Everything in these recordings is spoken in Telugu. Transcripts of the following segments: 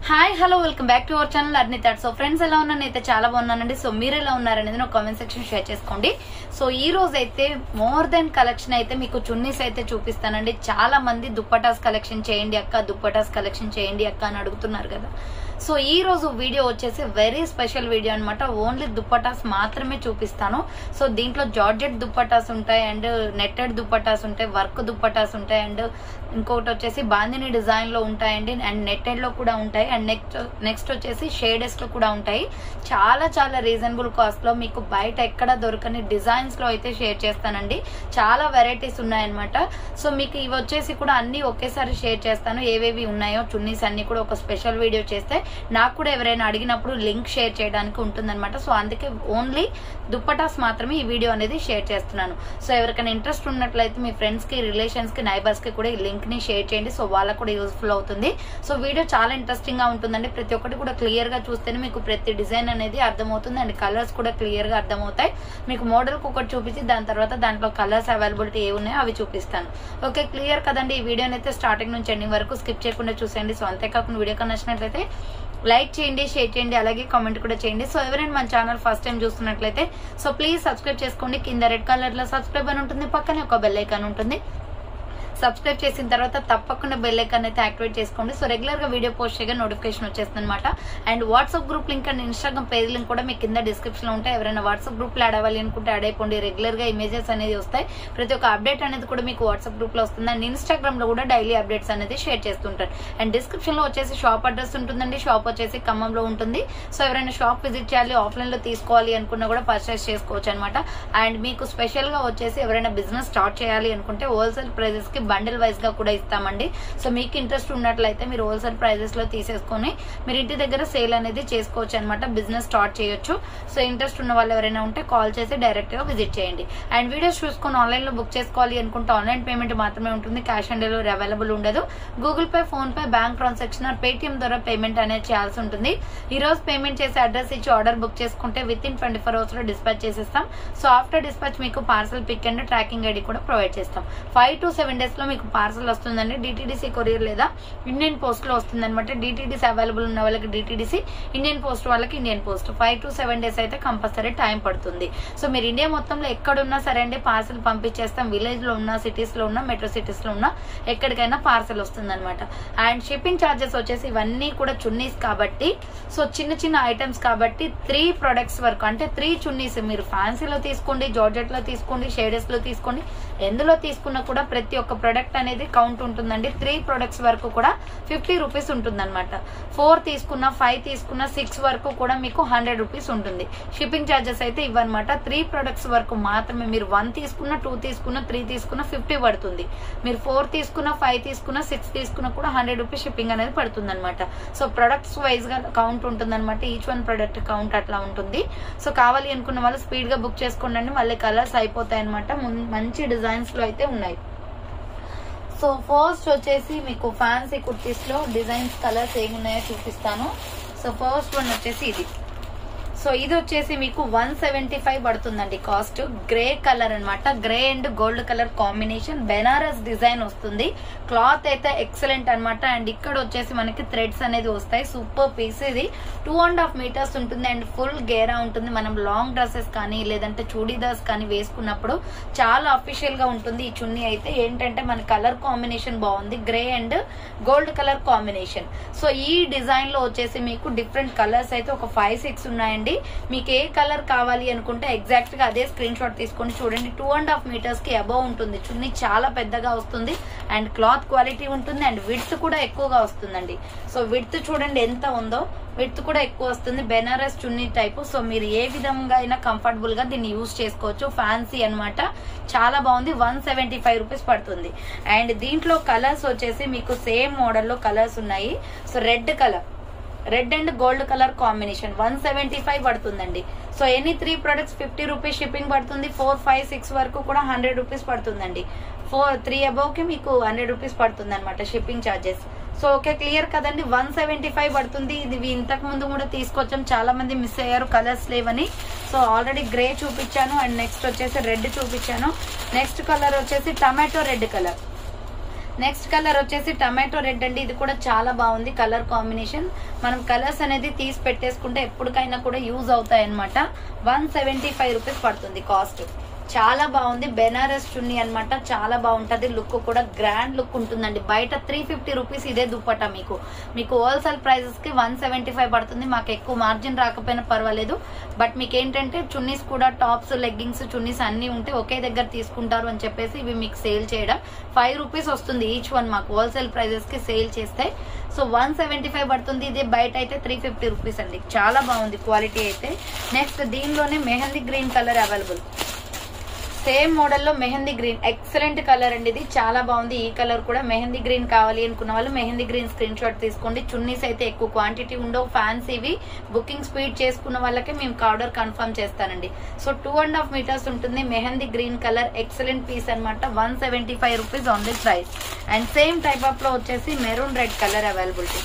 hi hello welcome back to our channel Arni thought so friends ఎలా ఉన్నాను అయితే చాలా బాగున్నానండి సో మీరు ఎలా ఉన్నారనేది నా కామెంట్ సెక్షన్ షేర్ చేసుకోండి సో ఈ రోజు అయితే మోర్ దెన్ కలెక్షన్ అయితే మీకు చున్నీస్ అయితే చూపిస్తానండి చాలా మంది దుప్పటాస్ కలెక్షన్ చేయండి అక్క దుప్పటాస్ కలెక్షన్ చేయండి అక్క అని అడుగుతున్నారు కదా సో ఈ రోజు వీడియో వచ్చేసి వెరీ స్పెషల్ వీడియో అన్నమాట ఓన్లీ దుప్పటాస్ మాత్రమే చూపిస్తాను సో దీంట్లో జార్జెట్ దుప్పటాస్ ఉంటాయి అండ్ నెట్టెడ్ దుప్పటాస్ ఉంటాయి వర్క్ దుప్పటాస్ ఉంటాయి అండ్ ఇంకొకటి వచ్చేసి బాందిని డిజైన్ లో ఉంటాయండి అండ్ నెట్టెడ్ లో కూడా ఉంటాయి అండ్ నెక్స్ట్ నెక్స్ట్ వచ్చేసి షేడెస్ లో కూడా ఉంటాయి చాలా చాలా రీజనబుల్ కాస్ట్ లో మీకు బయట ఎక్కడ దొరకని డిజైన్స్ లో అయితే షేర్ చేస్తానండి చాలా వెరైటీస్ ఉన్నాయన్నమాట సో మీకు ఇవి వచ్చేసి కూడా అన్ని ఒకేసారి షేర్ చేస్తాను ఏవేవి ఉన్నాయో చున్నీస్ అన్ని కూడా ఒక స్పెషల్ వీడియో చేస్తే నాకు కూడా ఎవరైనా అడిగినప్పుడు లింక్ షేర్ చేయడానికి ఉంటుందన్నమాట సో అందుకే ఓన్లీ దుప్పటాస్ మాత్రమే ఈ వీడియో అనేది షేర్ చేస్తున్నాను సో ఎవరికైనా ఇంట్రెస్ట్ ఉన్నట్లయితే మీ ఫ్రెండ్స్ కి రిలేషన్స్ కి నైబర్స్ కి కూడా ఈ లింక్ ని షేర్ చేయండి సో వాళ్ళకు కూడా యూస్ఫుల్ అవుతుంది సో వీడియో చాలా ఇంట్రెస్టింగ్ గా ఉంటుందండి ప్రతి ఒక్కటి కూడా క్లియర్ గా చూస్తేనే మీకు ప్రతి డిజైన్ అనేది అర్థమవుతుంది అండ్ కలర్స్ కూడా క్లియర్ గా అర్థమవుతాయి మీకు మోడల్ ఒకటి చూపించి దాని తర్వాత దాంట్లో కలర్స్ అవైలబిలిటీ ఏ ఉన్నాయో అవి చూపిస్తాను ఓకే క్లియర్ కదండి ఈ వీడియోని అయితే స్టార్టింగ్ నుంచి ఎండింగ్ వరకు స్కిప్ చేయకుండా చూసేయండి సో అంతేకాకుండా వీడియో నచ్చినట్లయితే లైక్ చేయండి షేర్ చేయండి అలాగే కామెంట్ కూడా చేయండి సో ఎవరైనా మన ఛానల్ ఫస్ట్ టైం చూస్తున్నట్లయితే సో ప్లీజ్ సబ్స్క్రైబ్ చేసుకోండి కింద రెడ్ కలర్ లో సబ్స్క్రైబ్ అని ఉంటుంది పక్కనే ఒక బెల్ ఐకాన్ ఉంటుంది సబ్స్క్రైబ్ చేసిన తర్వాత తప్పకుండా బెల్ ఐకాన్ అయితే యాక్టివేట్ చేసుకోండి సో రెగ్యులర్ గా వీడియో పోస్ట్ చేయగా నోటిఫికేషన్ వచ్చేస్తుంది అనమాట and WhatsApp group link and Instagram page link కూడా మీకు కింద డిస్క్రిప్షన్ లో ఉంటాయి ఎవరైనా వాట్సాప్ గ్రూప్ లో యాడ్ అవ్వాలి అనుకుంటే యాడ్ అయిపోండి రెగ్యులర్ గా ఇమేజెస్ అనేది వస్తాయి ప్రతి ఒక్క అప్డేట్ అనేది కూడా మీకు వాట్సాప్ గ్రూప్ లో వస్తుంది అండ్ ఇన్స్టాగ్రామ్ లో కూడా డైలీ అప్డేట్స్ అనేది షేర్ చేస్తుంటారు అండ్ డిస్క్రిప్షన్ లో వచ్చేసి షాప్ అడ్రస్ ఉంటుందండి షాప్ వచ్చేసి ఖమ్మంలో ఉంటుంది సో ఎవరైనా షాప్ విజిట్ చేయాలి ఆఫ్లైన్ లో తీసుకోవాలి అనుకున్నా కూడా పర్చేస్ చేసుకోవచ్చు అనమాట అండ్ మీకు స్పెషల్ గా వచ్చేసి ఎవరైనా బిజినెస్ స్టార్ట్ చేయాలి అనుకుంటే హోల్సేల్ ప్రైజెస్ కి బండిల్ వైజ్ గా కూడా ఇస్తామండి సో మీకు ఇంట్రెస్ట్ ఉన్నట్లయితే మీరు హోల్సేల్ ప్రైజెస్ లో తీసేసుకొని మీరు ఇంటి దగ్గర సేల్ అనేది చేసుకోవచ్చు అనమాట బిజినెస్ స్టార్ట్ చేయొచ్చు సో ఇంట్రెస్ట్ ఉన్న వాళ్ళు ఎవరైనా ఉంటే కాల్ చేసి డైరెక్ట్ గా విజిట్ చేయండి అండ్ వీడియోస్ చూసుకొని ఆన్లైన్ లో బుక్ చేసుకోవాలి అనుకుంటే ఆన్లైన్ పేమెంట్ మాత్రమే ఉంటుంది క్యాష్ ఆన్ డెలివరీ అవైలబుల్ ఉండదు Google Pay PhonePe bank transaction or Paytm ద్వారా పేమెంట్ అనేది చేయాల్సి ఉంటుంది ఈ రోజు పేమెంట్ చేసి అడ్రస్ ఇచ్చి ఆర్డర్ బుక్ చేసుకుంటే within twenty four hours లో డిస్పాచ్ చేసేస్తాం సో ఆఫ్టర్ డిస్పాచ్ మీకు parcel pick and tracking ID కూడా ప్రొవైడ్ చేస్తాం ఫైవ్ టు సెవెన్ డేస్ లో మీకు పార్సల్ వస్తుందండి డిటిడిసి కొరియర్ లేదా ఇండియన్ పోస్ట్ లో వస్తుంది అనమాట డిటిడిసి అవైలబుల్ ఉన్న వాళ్ళకి డిటిడిసి ఇండియన్ పోస్ట్ వాళ్ళకి Indian post five to seven days అయితే కంపల్సరీ టైం పడుతుంది సో మీరు ఇండియా మొత్తంలో ఎక్కడున్నా సరే అండి పార్సల్ పంపించేస్తాం విలేజ్ లో ఉన్నా సిటీస్ లో ఉన్నా మెట్రో సిటీస్ లో ఉన్నా ఎక్కడికైనా పార్సల్ వస్తుంది అనమాట అండ్ షిప్పింగ్ ఛార్జెస్ వచ్చేసి ఇవన్నీ కూడా చున్నీస్ కాబట్టి సో చిన్న చిన్న ఐటమ్స్ కాబట్టి త్రీ ప్రొడక్ట్స్ వరకు అంటే త్రీ చున్నీస్ మీరు ఫ్యాన్సీలో తీసుకోండి జార్జెట్ లో తీసుకోండి షేడెస్ లో తీసుకోండి ఎందులో తీసుకున్నా కూడా ప్రతి ఒక్క ప్రొడక్ట్ అనేది కౌంట్ ఉంటుందండి త్రీ ప్రొడక్ట్స్ వరకు కూడా ఫిఫ్టీ రూపీస్ ఉంటుంది అనమాట ఫోర్ తీసుకున్న ఫైవ్ తీసుకున్న సిక్స్ వరకు కూడా మీకు హండ్రెడ్ రూపీస్ ఉంటుంది షిప్పింగ్ ఛార్జెస్ అయితే ఇవ్వనమాట త్రీ ప్రొడక్ట్స్ వరకు మాత్రమే మీరు వన్ తీసుకున్న టూ తీసుకున్న త్రీ తీసుకున్న ఫిఫ్టీ పడుతుంది మీరు ఫోర్ తీసుకున్న ఫైవ్ తీసుకున్న సిక్స్ తీసుకున్న కూడా హండ్రెడ్ రూపీస్ షిప్పింగ్ అనేది పడుతుంది అనమాట సో ప్రొడక్ట్స్ వైజ్ గా కౌంట్ ఉంటుంది అనమాట ఈచ్ వన్ ప్రొడక్ట్ కౌంట్ అట్లా ఉంటుంది సో కావాలి అనుకున్న వాళ్ళు స్పీడ్ గా బుక్ చేసుకోండి మళ్ళీ కలర్స్ అయిపోతాయి అనమాట మంచి డిజైన్స్ లో అయితే ఉన్నాయి సో ఫస్ట్ వచ్చేసి మీకు ఫ్యాన్సీ కుర్తీస్ లో డిజైన్స్ కలర్స్ ఏమున్నాయో చూపిస్తాను సో ఫస్ట్ వన్ వచ్చేసి ఇది సో ఇది వచ్చేసి మీకు వన్ సెవెంటీ ఫైవ్ పడుతుందండి కాస్ట్ గ్రే కలర్ అన్నమాట grey and gold colour combination Banaras design వస్తుంది క్లాత్ అయితే ఎక్సలెంట్ అన్నమాట అండ్ ఇక్కడ వచ్చేసి మనకి థ్రెడ్స్ అనేది వస్తాయి సూపర్ పీస్ ఇది టూ అండ్ హాఫ్ మీటర్స్ ఉంటుంది అండ్ ఫుల్ గేరా ఉంటుంది మనం లాంగ్ డ్రెస్సెస్ కానీ లేదంటే చూడీదార్స్ కానీ వేసుకున్నప్పుడు చాలా అఫీషియల్ గా ఉంటుంది ఈ చున్నీ అయితే ఏంటంటే మన కలర్ కాంబినేషన్ బాగుంది grey and gold colour combination so ఈ డిజైన్ లో వచ్చేసి మీకు డిఫరెంట్ కలర్స్ అయితే ఒక ఫైవ్ సిక్స్ ఉన్నాయండి మీకు ఏ కలర్ కావాలి అనుకుంటే ఎగ్జాక్ట్ గా అదే స్క్రీన్ షాట్ తీసుకొని చూడండి టూ అండ్ హాఫ్ మీటర్స్ కి అబౌవ్ ఉంటుంది చున్నీ చాలా పెద్దగా వస్తుంది అండ్ క్లాత్ క్వాలిటీ ఉంటుంది అండ్ విడ్త్ కూడా ఎక్కువగా వస్తుందండి సో విడ్త్ చూడండి ఎంత ఉందో విడ్త్ కూడా ఎక్కువ వస్తుంది బెనారస్ చున్నీ టైపు సో మీరు ఏ విధంగా అయినా కంఫర్టబుల్ గా దీన్ని యూజ్ చేసుకోవచ్చు ఫ్యాన్సీ అన్నమాట చాలా బాగుంది వన్ సెవెంటీ ఫైవ్ రూపీస్ పడుతుంది అండ్ దీంట్లో కలర్స్ వచ్చేసి మీకు సేమ్ మోడల్లో కలర్స్ ఉన్నాయి so red colour red and gold colour combination one seventy five పడుతుందండి so any three products fifty rupees shipping పడుతుంది ఫోర్ ఫైవ్ సిక్స్ వరకు కూడా హండ్రెడ్ రూపీస్ పడుతుందండి ఫోర్ త్రీ అబౌవ్ కి మీకు హండ్రెడ్ రూపీస్ పడుతుంది అనమాట shipping charges so okay clear కదండి వన్ సెవెంటీ ఫైవ్ పడుతుంది ఇది ఇంతకు ముందు కూడా తీసుకొచ్చాం చాలా మంది మిస్ అయ్యారు కలర్స్ లేవని సో ఆల్రెడీ గ్రే చూపించాను అండ్ నెక్స్ట్ వచ్చేసి రెడ్ చూపించాను నెక్స్ట్ కలర్ వచ్చేసి tomato red colour next colour వచ్చేసి టమాటో రెడ్ అండి ఇది కూడా చాలా బాగుంది కలర్ కాంబినేషన్ మనం కలర్స్ అనేది తీసి పెట్టేసుకుంటే ఎప్పటికైనా కూడా యూజ్ అవుతాయి అనమాట వన్ సెవెంటీ ఫైవ్ రూపీస్ పడుతుంది కాస్ట్ చాలా బాగుంది బెనారస్ చున్నీ అన్నమాట చాలా బాగుంటది లుక్ కూడా గ్రాండ్ లుక్ ఉంటుందండి బయట త్రీ ఫిఫ్టీ రూపీస్ ఇదే దుప్పట మీకు మీకు హోల్సేల్ ప్రైజెస్ కి వన్ సెవెంటీ ఫైవ్ పడుతుంది మాకు ఎక్కువ మార్జిన్ రాకపోయినా పర్వాలేదు బట్ మీకు ఏంటంటే చున్నీస్ కూడా టాప్స్ లెగ్గింగ్స్ చున్నీస్ అన్ని ఉంటే ఒకే దగ్గర తీసుకుంటారు అని చెప్పేసి ఇవి మీకు సేల్ చేయడం ఫైవ్ రూపీస్ వస్తుంది ఈచ్ వన్ మాకు హోల్సేల్ ప్రైజెస్ కి సేల్ చేస్తే సో వన్ సెవెంటీ ఫైవ్ పడుతుంది ఇది బయట అయితే త్రీ ఫిఫ్టీ రూపీస్ అండి చాలా బాగుంది క్వాలిటీ అయితే నెక్స్ట్ దీనిలోనే mehndi green colour available same మోడల్లో మెహందీ గ్రీన్ ఎక్సలెంట్ కలర్ అండి ఇది చాలా బాగుంది ఈ కలర్ కూడా మెహందీ గ్రీన్ కావాలి అనుకున్న వాళ్ళు మెహందీ గ్రీన్ స్క్రీన్ షాట్ తీసుకోండి చున్నీస్ అయితే ఎక్కువ క్వాంటిటీ ఉండవు ఫ్యాన్సీవి బుకింగ్ స్పీడ్ చేసుకున్న వాళ్ళకే మేము ఆర్డర్ కన్ఫర్మ్ చేస్తానండి so two and half metres ఉంటుంది mehndi green colour excellent piece అనమాట one seventy five rupees only price and same type of లో వచ్చేసి maroon red colour availability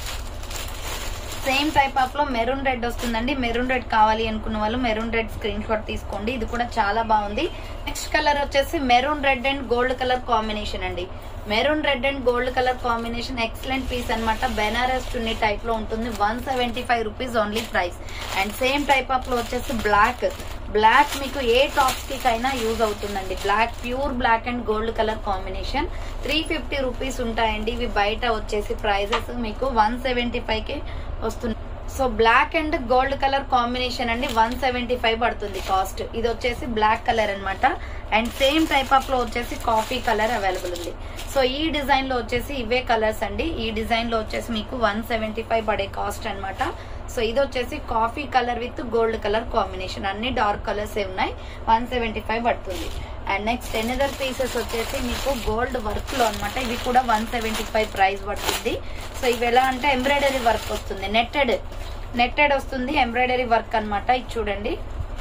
same type of లో మెరూన్ రెడ్ వస్తుందండి మెరూన్ రెడ్ కావాలి అనుకున్న వాళ్ళు మెరూన్ రెడ్ స్క్రీన్ షాట్ తీసుకోండి ఇది కూడా చాలా బాగుంది నెక్స్ట్ కలర్ వచ్చేసి maroon red and gold colour combination అండి maroon red and gold colour combination excellent piece అన్నమాట బెనారస్ చున్నీ టైప్ లో ఉంటుంది one seventy five rupees only price and same type of లో వచ్చేసి బ్లాక్ బ్లాక్ మీకు ఏ టాప్స్ కి కైనా యూజ్ అవుతుందండి black pure black and gold colour combination three fifty rupees ఉంటాయండి ఇవి బయట వచ్చేసి ప్రైజెస్ మీకు వన్ సెవెంటీ ఫైవ్ కి వస్తుంది so black and gold colour combination అండి వన్ సెవెంటీ ఫైవ్ పడుతుంది కాస్ట్ ఇది వచ్చేసి బ్లాక్ కలర్ అన్నమాట అండ్ సేమ్ టైప్ ఆఫ్ లో వచ్చేసి కాఫీ కలర్ అవైలబుల్ ఉంది సో ఈ డిజైన్ లో వచ్చేసి ఇవే కలర్స్ అండి ఈ డిజైన్ లో వచ్చేసి మీకు వన్ సెవెంటీ ఫైవ్ పడే కాస్ట్ అన్నమాట సో ఇది వచ్చేసి coffee colour with gold colour combination అన్ని డార్క్ కలర్స్ ఏ ఉన్నాయి వన్ సెవెంటీ ఫైవ్ పడుతుంది అండ్ నెక్స్ట్ ఎనదర్ పీసెస్ వచ్చేసి మీకు గోల్డ్ వర్క్ లో అనమాట ఇవి కూడా వన్ సెవెంటీ ఫైవ్ ప్రైస్ పడుతుంది సో ఇవి ఎలా అంటే ఎంబ్రాయిడరీ వర్క్ వస్తుంది నెట్టెడ్ నెట్టెడ్ వస్తుంది ఎంబ్రాయిడరీ వర్క్ అన్నమాట ఇది చూడండి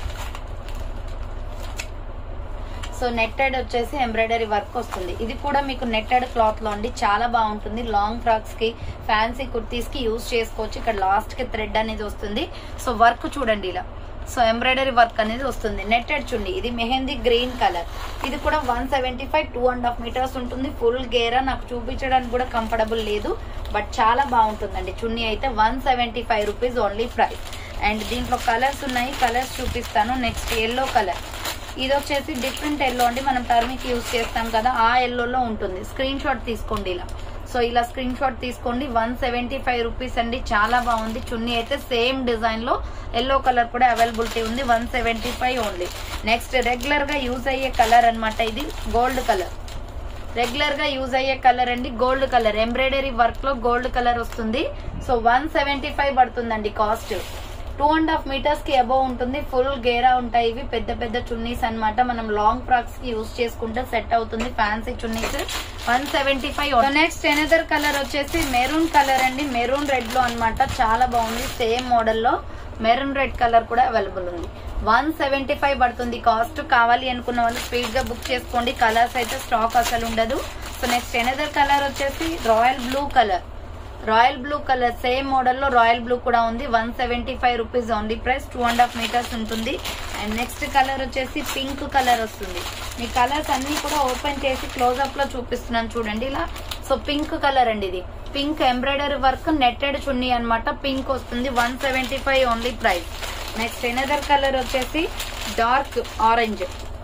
సో నెట్టెడ్ వచ్చేసి ఎంబ్రాయిడరీ వర్క్ వస్తుంది ఇది కూడా మీకు నెట్టెడ్ క్లాత్ లో అండి చాలా బాగుంటుంది లాంగ్ ఫ్రాక్స్ కి ఫ్యాన్సీ కుర్తీస్ కి యూజ్ చేసుకోవచ్చు ఇక్కడ లాస్ట్ కి థ్రెడ్ అనేది వస్తుంది సో వర్క్ చూడండి ఇలా సో ఎంబ్రాయిడరీ వర్క్ అనేది వస్తుంది నెట్టెడ్ చుండి ఇది మెహందీ గ్రీన్ కలర్ ఇది కూడా one seventy five two and half metres ఉంటుంది ఫుల్ గేరా నాకు చూపించడానికి కూడా కంఫర్టబుల్ లేదు బట్ చాలా బాగుంటుందండి చున్నీ అయితే one seventy five rupees only price and దీంట్లో కలర్స్ ఉన్నాయి కలర్స్ చూపిస్తాను నెక్స్ట్ ఎల్లో కలర్ ఇది వచ్చేసి డిఫరెంట్ ఎల్లో అండి మనం టర్మిక్ యూజ్ చేస్తాం కదా ఆ ఎల్లోలో ఉంటుంది స్క్రీన్ షాట్ తీసుకోండి ఇలా సో ఇలా స్క్రీన్ షాట్ తీసుకోండి వన్ సెవెంటీ ఫైవ్ రూపీస్ అండి చాలా బాగుంది చున్నీ అయితే సేమ్ డిజైన్ లో ఎల్లో కలర్ కూడా అవైలబిలిటీ ఉంది one seventy five only next regular గా యూజ్ అయ్యే కలర్ అన్నమాట ఇది గోల్డ్ కలర్ రెగ్యులర్ గా యూజ్ అయ్యే కలర్ అండి గోల్డ్ కలర్ ఎంబ్రాయిడరీ వర్క్ లో గోల్డ్ కలర్ వస్తుంది సో వన్ సెవెంటీ ఫైవ్ పడుతుందండి cost two and half metres కి అబౌవ్ ఉంటుంది ఫుల్ గేరా ఉంటాయి ఇవి పెద్ద పెద్ద చున్నీస్ అన్నమాట మనం లాంగ్ ఫ్రాక్స్ కి యూజ్ చేసుకుంటే సెట్ అవుతుంది ఫ్యాన్సీ చున్నీస్ one seventy five next another colour వచ్చేసి మెరూన్ కలర్ అండి మెరూన్ రెడ్ లో అన్నమాట చాలా బాగుంది సేమ్ మోడల్ లో మెరూన్ రెడ్ కలర్ కూడా అవైలబుల్ ఉంది వన్ సెవెంటీ ఫైవ్ పడుతుంది కాస్ట్ కావాలి అనుకున్న వాళ్ళు స్పీడ్ గా బుక్ చేసుకోండి కలర్స్ అయితే స్టాక్ అసలు ఉండదు సో నెక్స్ట్ ఎనదర్ కలర్ వచ్చేసి royal blue colour royal blue colour same మోడల్లో రాయల్ బ్లూ కూడా ఉంది one seventy five rupees only price two and half metres ఉంటుంది అండ్ నెక్స్ట్ కలర్ వచ్చేసి పింక్ కలర్ వస్తుంది మీ కలర్స్ అన్ని కూడా ఓపెన్ చేసి క్లోజ్అప్ లో చూపిస్తున్నాను చూడండి ఇలా సో పింక్ కలర్ అండి ఇది పింక్ ఎంబ్రాయిడరీ వర్క్ నెట్టెడ్ చున్నీ అన్నమాట పింక్ వస్తుంది one seventy five only price next another colour వచ్చేసి dark orange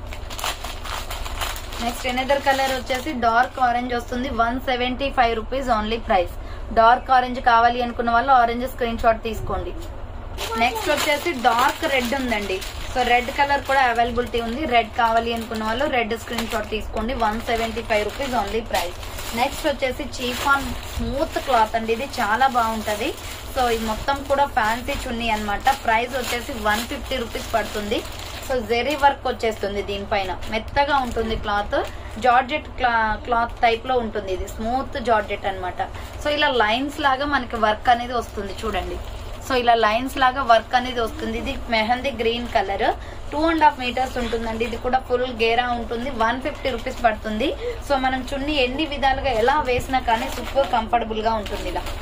next another colour వచ్చేసి డార్క్ ఆరెంజ్ వస్తుంది one seventy five rupees only price dark orange కావాలి అనుకున్న వాళ్ళు ఆరెంజ్ స్క్రీన్ షాట్ తీసుకోండి నెక్స్ట్ వచ్చేసి డార్క్ రెడ్ ఉందండి సో రెడ్ కలర్ కూడా అవైలబిలిటీ ఉంది రెడ్ కావాలి అనుకున్న వాళ్ళు రెడ్ స్క్రీన్ షాట్ తీసుకోండి one seventy five rupees only price next వచ్చేసి చీఫ్ ఆన్ స్మూత్ క్లాత్ అండి ఇది చాలా బాగుంటది సో ఇది మొత్తం కూడా ఫ్యాన్సీ చున్నీ అన్నమాట ప్రైస్ వచ్చేసి వన్ ఫిఫ్టీ రూపీస్ పడుతుంది సో జెరీ వర్క్ వచ్చేస్తుంది దీనిపైన మెత్తగా ఉంటుంది క్లాత్ జార్జెట్ క్లాత్ టైప్ లో ఉంటుంది ఇది స్మూత్ జార్జెట్ అన్నమాట సో ఇలా లైన్స్ లాగా మనకి వర్క్ అనేది వస్తుంది చూడండి సో ఇలా లైన్స్ లాగా వర్క్ అనేది వస్తుంది ఇది mehndi green colour two and half metres ఉంటుందండి ఇది కూడా ఫుల్ గేరా ఉంటుంది వన్ ఫిఫ్టీ రూపీస్ పడుతుంది సో మనం చున్నీ ఎన్ని విధాలుగా ఎలా వేసినా కానీ సూపర్ కంఫర్టబుల్ గా ఉంటుంది ఇలా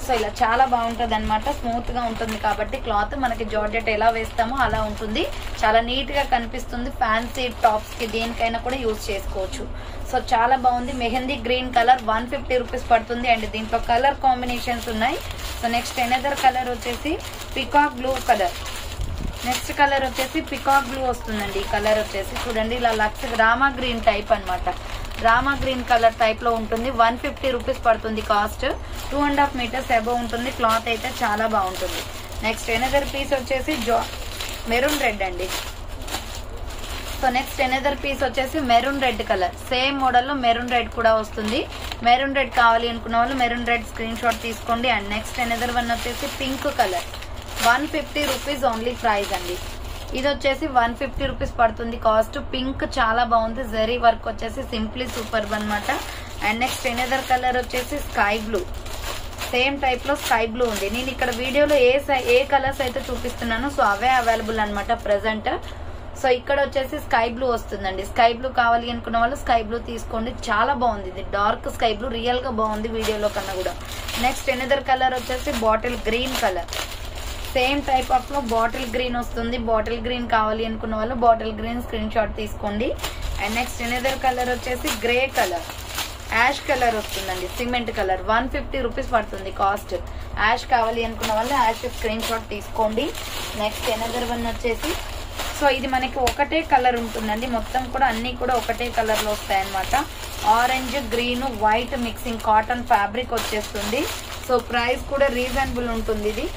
సో ఇలా చాలా బాగుంటుంది అనమాట స్మూత్ గా ఉంటుంది కాబట్టి క్లాత్ మనకి జార్జెట్ ఎలా వేస్తామో అలా ఉంటుంది చాలా నీట్ గా కనిపిస్తుంది ఫ్యాన్సీ టాప్స్ కి దేనికైనా కూడా యూజ్ చేసుకోవచ్చు సో చాలా బాగుంది mehndi green colour one fifty rupees పడుతుంది అండ్ దీంట్లో కలర్ కాంబినేషన్స్ ఉన్నాయి సో నెక్స్ట్ ఎనదర్ కలర్ వచ్చేసి peacock blue colour next colour వచ్చేసి పికాక్ బ్లూ వస్తుందండి ఈ కలర్ వచ్చేసి చూడండి ఇలా లక్స్ రామా గ్రీన్ టైప్ అన్నమాట రామా గ్రీన్ కలర్ టైప్ లో ఉంటుంది వన్ ఫిఫ్టీ రూపీస్ పడుతుంది cost two and half metres above ఉంటుంది క్లాత్ అయితే చాలా బాగుంటుంది నెక్స్ట్ ఎనదర్ పీస్ వచ్చేసి జో మెరూన్ రెడ్ అండి సో నెక్స్ట్ ఎనదర్ పీస్ వచ్చేసి maroon red colour same model లో మెరూన్ రెడ్ కూడా వస్తుంది మెరూన్ రెడ్ కావాలి అనుకున్న వాళ్ళు మెరూన్ రెడ్ స్క్రీన్ షాట్ తీసుకోండి అండ్ నెక్స్ట్ ఎనదర్ వన్ వచ్చేసి pink colour one fifty rupees only price అండి ఇది వచ్చేసి వన్ ఫిఫ్టీ రూపీస్ పడుతుంది కాస్ట్ పింక్ చాలా బాగుంది జరీ వర్క్ వచ్చేసి సింప్లీ సూపర్ అనమాట అండ్ నెక్స్ట్ ఎనదర్ కలర్ వచ్చేసి స్కై బ్లూ సేమ్ టైప్ లో స్కై బ్లూ ఉంది నేను ఇక్కడ వీడియోలో ఏ సై- ఏ కలర్స్ అయితే చూపిస్తున్నానో సో అవే అవైలబుల్ అనమాట ప్రెసెంట్ సో ఇక్కడ వచ్చేసి స్కై బ్లూ వస్తుందండి స్కై బ్లూ కావాలి అనుకున్న వాళ్ళు స్కై బ్లూ తీసుకోండి చాలా బాగుంది ఇది డార్క్ స్కై బ్లూ రియల్ గా బాగుంది వీడియోలో కన్నా కూడా నెక్స్ట్ ఎనదర్ కలర్ వచ్చేసి bottle green colour same type of లో బాటిల్ గ్రీన్ వస్తుంది బాటిల్ గ్రీన్ కావాలి అనుకున్న వాళ్ళు బాటిల్ గ్రీన్ స్క్రీన్ షాట్ తీసుకోండి అండ్ నెక్స్ట్ ఎనదర్ కలర్ వచ్చేసి గ్రే కలర్ యాష్ కలర్ వస్తుందండి cement colour one fifty rupees పడుతుంది కాస్ట్ యాష్ కావాలి అనుకున్న వాళ్ళు యాష్ స్క్రీన్ షాట్ తీసుకోండి నెక్స్ట్ ఎనదర్ వన్ వచ్చేసి సో ఇది మనకి ఒకటే కలర్ ఉంటుందండి మొత్తం కూడా అన్ని కూడా ఒకటే కలర్ లో వస్తాయి అనమాట orange green white mixing cotton fabric వచ్చేస్తుంది సో ప్రైస్ కూడా రీజనబుల్ ఉంటుంది ఇది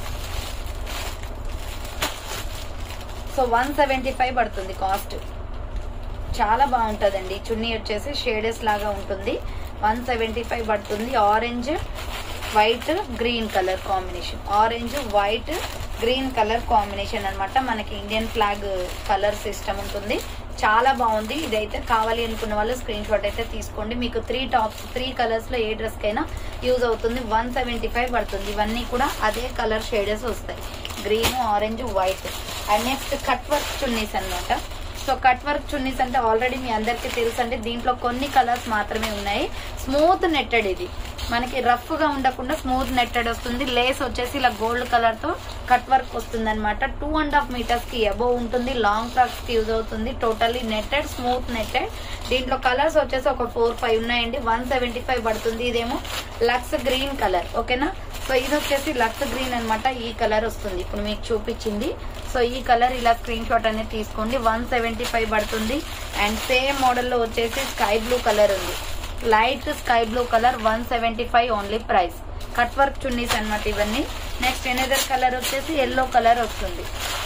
సో వన్ సెవెంటీ ఫైవ్ పడుతుంది కాస్ట్ చాలా బాగుంటుందండి చున్నీ వచ్చేసి షేడెస్ లాగా ఉంటుంది వన్ సెవెంటీ ఫైవ్ పడుతుంది orange white green colour combination orange white green colour combination అన్నమాట మనకి ఇండియన్ ఫ్లాగ్ కలర్ సిస్టమ్ ఉంటుంది చాలా బాగుంది ఇదైతే కావాలి అనుకున్న వాళ్ళు స్క్రీన్ షాట్ అయితే తీసుకోండి మీకు త్రీ టాప్స్ త్రీ కలర్స్ లో ఏ డ్రెస్ కైనా యూజ్ అవుతుంది వన్ సెవెంటీ ఫైవ్ పడుతుంది ఇవన్నీ కూడా అదే కలర్ షేడెస్ వస్తాయి green orange white and next cut work chunnis అన్నమాట సో కట్ వర్క్ చున్నీస్ అంటే ఆల్రెడీ మీ అందరికీ తెలుసు అంటే దీంట్లో కొన్ని కలర్స్ మాత్రమే ఉన్నాయి స్మూత్ నెట్టెడ్ ఇది మనకి రఫ్ గా ఉండకుండా స్మూత్ నెట్టెడ్ వస్తుంది లేస్ వచ్చేసి ఇలా గోల్డ్ కలర్ తో కట్ వర్క్ వస్తుంది అనమాట టూ అండ్ హాఫ్ మీటర్స్ కి అబోవ్ ఉంటుంది లాంగ్ ఫ్రాక్స్ కి యూజ్ అవుతుంది టోటల్లీ నెట్టెడ్ స్మూత్ నెట్టెడ్ దీంట్లో కలర్స్ వచ్చేసి ఒక ఫోర్ ఫైవ్ ఉన్నాయండి వన్ సెవెంటీ ఫైవ్ పడుతుంది ఇదేమో లక్స్ గ్రీన్ కలర్ ఓకేనా సో ఇది వచ్చేసి లక్స్ గ్రీన్ అన్నమాట ఈ కలర్ వస్తుంది ఇప్పుడు మీకు చూపించింది సో ఈ కలర్ ఇలా స్క్రీన్ షాట్ అనేది తీసుకోండి వన్ సెవెంటీ ఫైవ్ పడుతుంది అండ్ సేమ్ మోడల్లో వచ్చేసి స్కై బ్లూ కలర్ ఉంది light sky blue colour one seventy five only price cut work chunnis అన్నమాట ఇవన్నీ నెక్స్ట్ ఎనదర్ కలర్ వచ్చేసి ఎల్లో కలర్ వస్తుంది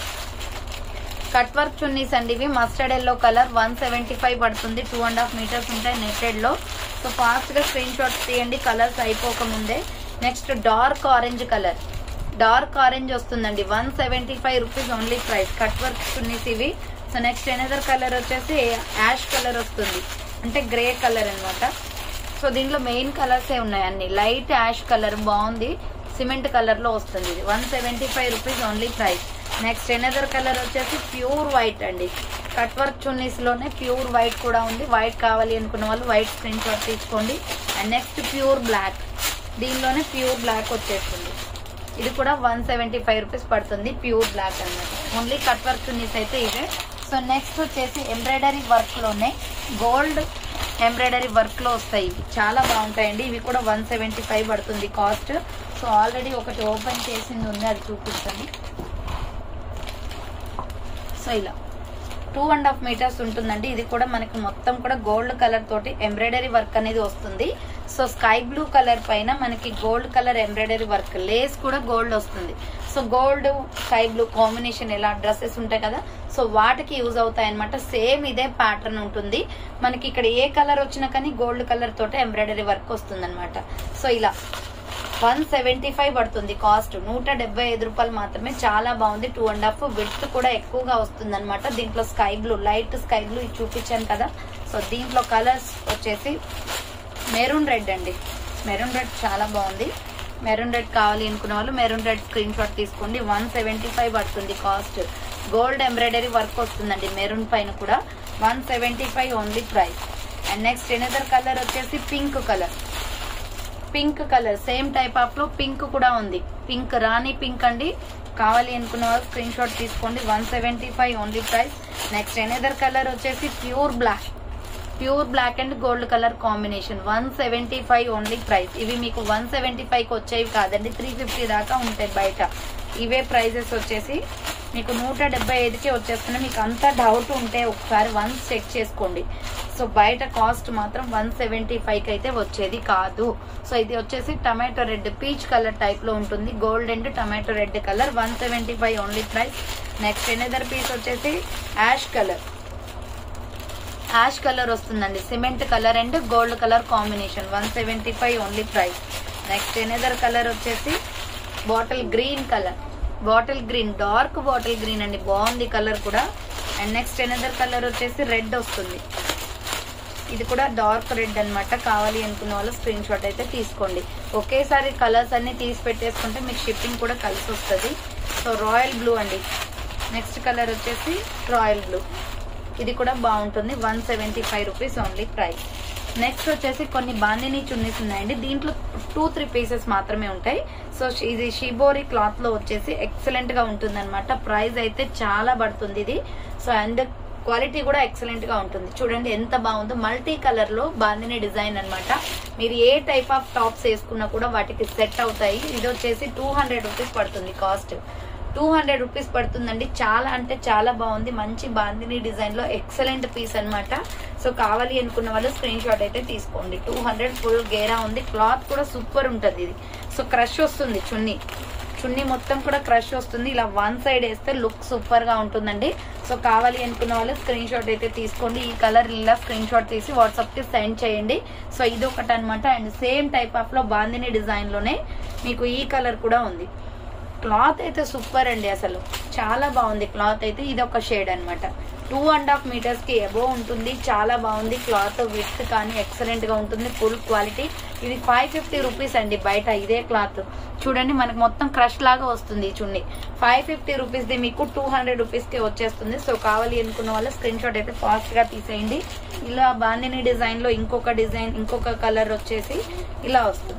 కట్ వర్క్ చున్నీస్ అండి ఇవి mustard yellow colour one seventy five పడుతుంది టూ అండ్ హాఫ్ మీటర్స్ ఉంటాయి నెట్టెడ్ లో సో ఫాస్ట్ గా స్క్రీన్ షాట్స్ తీయండి కలర్స్ అయిపోక ముందే next dark orange colour dark orange వస్తుందండి one seventy five rupees only price cut work chunnis ఇవి సో నెక్స్ట్ ఎనదర్ కలర్ వచ్చేసి యాష్ కలర్ వస్తుంది అంటే గ్రే కలర్ అన్నమాట సో దీంట్లో మెయిన్ కలర్స్ ఏ ఉన్నాయి అన్ని లైట్ యాష్ కలర్ బాగుంది సిమెంట్ కలర్ లో వస్తుంది ఇది one seventy five rupees only price next another colour వచ్చేసి ప్యూర్ వైట్ అండి కట్ వర్క్ చున్నీస్ లోనే ప్యూర్ వైట్ కూడా ఉంది వైట్ కావాలి అనుకున్న వాళ్ళు వైట్ స్క్రీన్ షాట్ తీసుకోండి అండ్ నెక్స్ట్ ప్యూర్ బ్లాక్ దీనిలోనే ప్యూర్ బ్లాక్ వచ్చేస్తుంది ఇది కూడా వన్ సెవెంటీ ఫైవ్ రూపీస్ పడుతుంది ప్యూర్ బ్లాక్ అన్నమాట ఓన్లీ కట్ వర్క్ చున్నీస్ అయితే ఇవే సో నెక్స్ట్ వచ్చేసి ఎంబ్రాయిడరీ వర్క్ లోనే గోల్డ్ ఎంబ్రాయిడరీ వర్క్ లో వస్తాయి ఇవి చాలా బాగుంటాయండి ఇవి కూడా వన్ సెవెంటీ ఫైవ్ పడుతుంది కాస్ట్ సో ఆల్రెడీ ఒకటి ఓపెన్ చేసింది ఉంది అది చూపిస్తాను సో ఇలా టూ అండ్ హాఫ్ మీటర్స్ ఉంటుందండి ఇది కూడా మనకి మొత్తం కూడా గోల్డ్ కలర్ తోటి ఎంబ్రాయిడరీ వర్క్ అనేది వస్తుంది సో స్కై బ్లూ కలర్ పైన మనకి gold colour embroidery work lace కూడా గోల్డ్ వస్తుంది so gold sky blue combination ఎలా డ్రెస్సెస్ ఉంటాయి కదా సో వాటికి యూజ్ అవుతాయి అనమాట సేమ్ ఇదే ప్యాటర్న్ ఉంటుంది మనకి ఇక్కడ ఏ కలర్ వచ్చినా కానీ గోల్డ్ కలర్ తోటి ఎంబ్రాయిడరీ వర్క్ వస్తుంది సో ఇలా వన్ సెవెంటీ ఫైవ్ పడుతుంది కాస్ట్ నూట డెబ్బై ఐదు రూపాయలు మాత్రమే చాలా బాగుంది టూ అండ్ హాఫ్ విత్ కూడా ఎక్కువగా వస్తుంది అనమాట దీంట్లో sky blue light sky blue ఇది చూపించాను కదా సో దీంట్లో కలర్స్ వచ్చేసి మెరూన్ రెడ్ అండి మెరూన్ రెడ్ చాలా బాగుంది మెరూన్ రెడ్ కావాలి అనుకున్న వాళ్ళు మెరూన్ రెడ్ స్క్రీన్ షాట్ తీసుకోండి వన్ సెవెంటీ ఫైవ్ పడుతుంది కాస్ట్ గోల్డ్ ఎంబ్రాయిడరీ వర్క్ వస్తుందండి మెరూన్ పైన కూడా one seventy five only price and next another colour వచ్చేసి pink colour pink colour same type of లో పింక్ కూడా ఉంది పింక్ రాణి పింక్ అండి కావాలి అనుకున్న వాళ్ళు స్క్రీన్ షాట్ తీసుకోండి one seventy five only price next another colour వచ్చేసి pure black pure black and gold colour combination one seventy five only price ఇవి మీకు వన్ సెవెంటీ ఫైవ్కి వచ్చేవి కాదండి త్రీ ఫిఫ్టీ దాకా ఉంటాయి బయట ఇవే ప్రైజెస్ వచ్చేసి మీకు నూట డెబ్బై ఐదుకే వచ్చేస్తున్నాయి మీకు అంత డౌట్ ఉంటే ఒకసారి వన్స్ చెక్ చేసుకోండి సో బయట కాస్ట్ మాత్రం వన్ సెవెంటీ ఫైవ్కి అయితే వచ్చేది కాదు సో ఇది వచ్చేసి tomato red peach colour type లో ఉంటుంది gold and tomato red colour one seventy five only price next another piece వచ్చేసి యాష్ కలర్ యాష్ కలర్ వస్తుందండి cement colour and gold colour combination one seventy five only price next another colour వచ్చేసి bottle green colour bottle green dark bottle green అండి బాగుంది కలర్ కూడా అండ్ నెక్స్ట్ ఎనదర్ కలర్ వచ్చేసి రెడ్ వస్తుంది ఇది కూడా డార్క్ రెడ్ అన్నమాట కావాలి అనుకున్న వాళ్ళు స్క్రీన్ షాట్ అయితే తీసుకోండి ఒకేసారి కలర్స్ అన్ని తీసి పెట్టేసుకుంటే మీకు షిప్పింగ్ కూడా కలిసి వస్తుంది సో రాయల్ బ్లూ అండి నెక్స్ట్ కలర్ వచ్చేసి రాయల్ బ్లూ ఇది కూడా బాగుంటుంది one seventy five rupees only price next వచ్చేసి కొన్ని బాందిని చున్నీస్ ఉన్నాయండి దీంట్లో టూ త్రీ పీసెస్ మాత్రమే ఉంటాయి సో ఇది షిబోరి క్లాత్ లో వచ్చేసి ఎక్సలెంట్ గా ఉంటుంది అనమాట ప్రైస్ అయితే చాలా పడుతుంది ఇది సో అండ్ క్వాలిటీ కూడా ఎక్సలెంట్ గా ఉంటుంది చూడండి ఎంత బాగుందో మల్టీ కలర్ లో బాందిని డిజైన్ అన్నమాట మీరు ఏ టైప్ ఆఫ్ టాప్స్ వేసుకున్నా కూడా వాటికి సెట్ అవుతాయి ఇది వచ్చేసి టూ హండ్రెడ్ రూపీస్ పడుతుంది కాస్ట్ టూ హండ్రెడ్ రూపీస్ పడుతుందండి చాలా అంటే చాలా బాగుంది మంచి బాందిని డిజైన్ లో ఎక్సలెంట్ పీస్ అన్నమాట సో కావాలి అనుకున్న వాళ్ళు స్క్రీన్ షాట్ అయితే తీసుకోండి టూ హండ్రెడ్ ఫుల్ గేరా ఉంది క్లాత్ కూడా సూపర్ ఉంటుంది ఇది సో క్రష్ వస్తుంది చున్నీ చున్నీ మొత్తం కూడా క్రష్ వస్తుంది ఇలా వన్ సైడ్ వేస్తే లుక్ సూపర్ గా ఉంటుందండి సో కావాలి అనుకున్న వాళ్ళు స్క్రీన్ షాట్ అయితే తీసుకోండి ఈ కలర్ ఇలా స్క్రీన్ షాట్ తీసి వాట్సాప్ కి సెండ్ చేయండి సో ఇది ఒకటి అనమాట అండ్ సేమ్ టైప్ ఆఫ్ లో బాందిని డిజైన్ లోనే మీకు ఈ కలర్ కూడా ఉంది క్లాత్ అయితే సూపర్ అండి అసలు చాలా బాగుంది క్లాత్ అయితే ఇది ఒక షేడ్ అన్నమాట టూ అండ్ హాఫ్ మీటర్స్ కి ఎబో ఉంటుంది చాలా బాగుంది క్లాత్ విత్ కానీ ఎక్సలెంట్ గా ఉంటుంది ఫుల్ క్వాలిటీ ఇది ఫైవ్ ఫిఫ్టీ రూపీస్ అండి బయట ఇదే క్లాత్ చూడండి మనకి మొత్తం క్రష్ లాగా వస్తుంది ఈ చున్నీ ఫైవ్ ఫిఫ్టీ రూపీస్ ది మీకు టూ హండ్రెడ్ రూపీస్ కి వచ్చేస్తుంది సో కావాలి అనుకున్న వాళ్ళు స్క్రీన్ షాట్ అయితే ఫాస్ట్ గా తీసేయండి ఇలా బాందిని డిజైన్ లో ఇంకొక డిజైన్ ఇంకొక కలర్ వచ్చేసి ఇలా వస్తుంది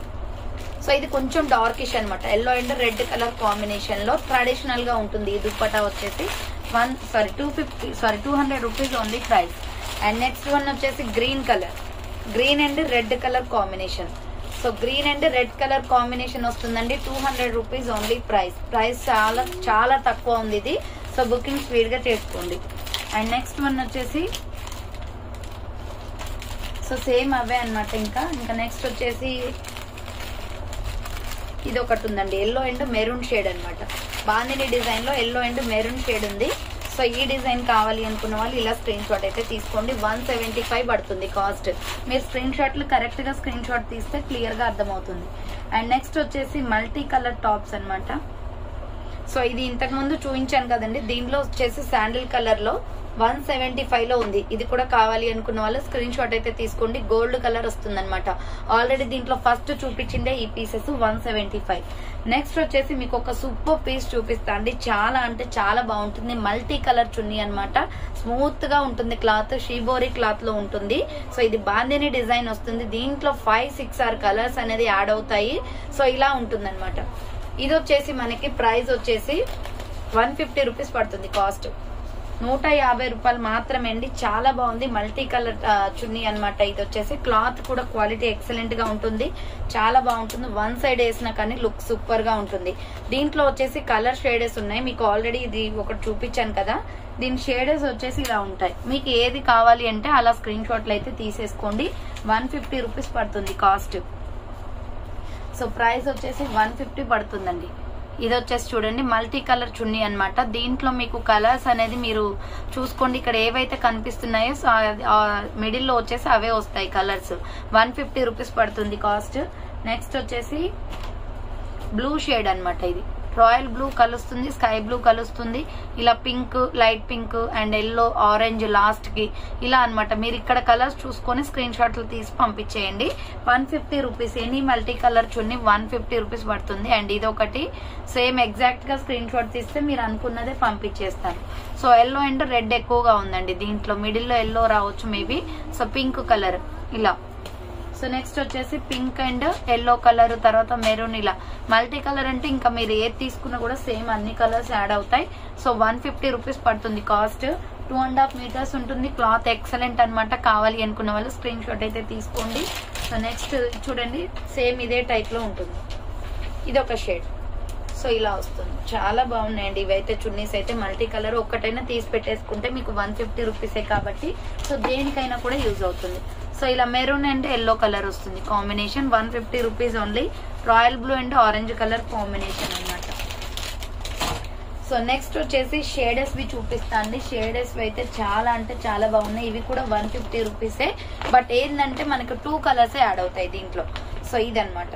సో ఇది కొంచెం డార్కిష్ అనమాట yellow and red colour combination లో ట్రెడిషనల్ గా ఉంటుంది ఈ దుప్పటా వచ్చేసి one sorry two fifty sorry two hundred rupees only price and next one వచ్చేసి green colour green and red colour combination so green and red colour combination వస్తుందండి two hundred rupees only price price చాలా చాలా తక్కువ ఉంది ఇది సో బుకింగ్ స్పీడ్ గా చేసుకోండి అండ్ నెక్స్ట్ వన్ వచ్చేసి సో సేమ్ అవే అన్నమాట ఇంకా ఇంకా నెక్స్ట్ వచ్చేసి ఇది ఒకటి ఉందండి ఎల్లో అండ్ మెరూన్ షేడ్ అన్నమాట బాందిని డిజైన్ లో ఎల్లో అండ్ మెరూన్ షేడ్ ఉంది సో ఈ డిజైన్ కావాలి అనుకున్న వాళ్ళు ఇలా స్క్రీన్ షాట్ అయితే తీసుకోండి వన్ సెవెంటీ ఫైవ్ పడుతుంది కాస్ట్ మీరు స్క్రీన్ షాట్లు కరెక్ట్ గా స్క్రీన్ షాట్ తీస్తే క్లియర్ గా అర్థమవుతుంది అండ్ నెక్స్ట్ వచ్చేసి మల్టీ కలర్ టాప్స్ అన్నమాట సో ఇది ఇంతకు ముందు చూపించాను కదండి దీంట్లో వచ్చేసి శాండిల్ కలర్ లో వన్ సెవెంటీ ఫైవ్ లో ఉంది ఇది కూడా కావాలి అనుకున్న వాళ్ళు స్క్రీన్ షాట్ అయితే తీసుకోండి గోల్డ్ కలర్ వస్తుంది అనమాట ఆల్రెడీ దీంట్లో ఫస్ట్ చూపించిందే ఈ pieces one seventy five next వచ్చేసి మీకు ఒక సూపర్ పీస్ చూపిస్తా అండి చాలా అంటే చాలా బాగుంటుంది మల్టీ కలర్ చున్నీ అన్నమాట స్మూత్ గా ఉంటుంది క్లాత్ షీబోరి క్లాత్ లో ఉంటుంది సో ఇది బాందిని డిజైన్ వస్తుంది దీంట్లో ఫైవ్ సిక్స్ ఆర్ కలర్స్ అనేది యాడ్ అవుతాయి సో ఇలా ఉంటుంది ఇది వచ్చేసి మనకి ప్రైస్ వచ్చేసి వన్ ఫిఫ్టీ రూపీస్ పడుతుంది కాస్ట్ నూట యాభై రూపాయలు మాత్రమే అండి చాలా బాగుంది మల్టీ కలర్ చున్నీ అన్నమాట ఇది వచ్చేసి క్లాత్ కూడా క్వాలిటీ ఎక్సలెంట్ గా ఉంటుంది చాలా బాగుంటుంది వన్ సైడ్ వేసినా కానీ లుక్ సూపర్ గా ఉంటుంది దీంట్లో వచ్చేసి కలర్ షేడెస్ ఉన్నాయి మీకు ఆల్రెడీ ఇది ఒకటి చూపించాను కదా దీని షేడెస్ వచ్చేసి ఇలా ఉంటాయి మీకు ఏది కావాలి అంటే అలా స్క్రీన్ షాట్లు అయితే తీసేసుకోండి వన్ ఫిఫ్టీ రూపీస్ పడుతుంది కాస్ట్ సో ప్రైస్ వచ్చేసి వన్ ఫిఫ్టీ పడుతుందండి ఇది వచ్చేసి చూడండి మల్టీ కలర్ చున్నీ అన్నమాట దీంట్లో మీకు కలర్స్ అనేది మీరు చూసుకోండి ఇక్కడ ఏవైతే కనిపిస్తున్నాయో సో మిడిల్లో వచ్చేసి అవే వస్తాయి కలర్స్ వన్ ఫిఫ్టీ రూపీస్ పడుతుంది కాస్ట్ నెక్స్ట్ వచ్చేసి బ్లూ షేడ్ అన్నమాట ఇది రాయల్ బ్లూ కలుస్తుంది స్కై బ్లూ కలుస్తుంది ఇలా pink light pink and yellow orange last కి ఇలా అన్నమాట మీరు ఇక్కడ కలర్స్ చూసుకొని స్క్రీన్ షాట్లు తీసి పంపించేయండి one fifty rupees any multi colour chunni one fifty rupees పడుతుంది అండ్ ఇది ఒకటి సేమ్ ఎగ్జాక్ట్ గా స్క్రీన్ షాట్ తీస్తే మీరు అనుకున్నదే పంపించేస్తాను సో ఎల్లో అండ్ రెడ్ ఎక్కువగా ఉందండి దీంట్లో మిడిల్ లో ఎల్లో రావచ్చు మేబీ సో పింక్ కలర్ ఇలా సో నెక్స్ట్ వచ్చేసి పింక్ అండ్ ఎల్లో కలర్ తర్వాత మెరూన్ ఇలా మల్టీ కలర్ అంటే ఇంకా మీరు ఏది తీసుకున్నా కూడా సేమ్ అన్ని కలర్స్ యాడ్ అవుతాయి సో వన్ ఫిఫ్టీ రూపీస్ పడుతుంది cost two and half metres ఉంటుంది క్లాత్ ఎక్సలెంట్ అన్నమాట కావాలి అనుకున్న వాళ్ళు స్క్రీన్ షాట్ అయితే తీసుకోండి సో నెక్స్ట్ చూడండి సేమ్ ఇదే టైప్ లో ఉంటుంది ఇది ఒక షేడ్ సో ఇలా వస్తుంది చాలా బాగున్నాయండి ఇవైతే చున్నీస్ అయితే మల్టీ కలర్ ఒక్కటైనా తీసి పెట్టేసుకుంటే మీకు వన్ ఫిఫ్టీ రూపీసే కాబట్టి సో దేనికైనా కూడా యూజ్ అవుతుంది సో ఇలా మెరూన్ అండ్ ఎల్లో కలర్ వస్తుంది combination one fifty rupees only royal blue and orange colour combination అన్నమాట సో నెక్స్ట్ వచ్చేసి షేడెస్ వి చూపిస్తా అండి షేడెస్ అయితే చాలా అంటే చాలా బాగున్నాయి ఇవి కూడా వన్ ఫిఫ్టీ రూపీసే బట్ ఏంటంటే మనకు టూ కలర్స్ యాడ్ అవుతాయి దీంట్లో సో ఇదన్నమాట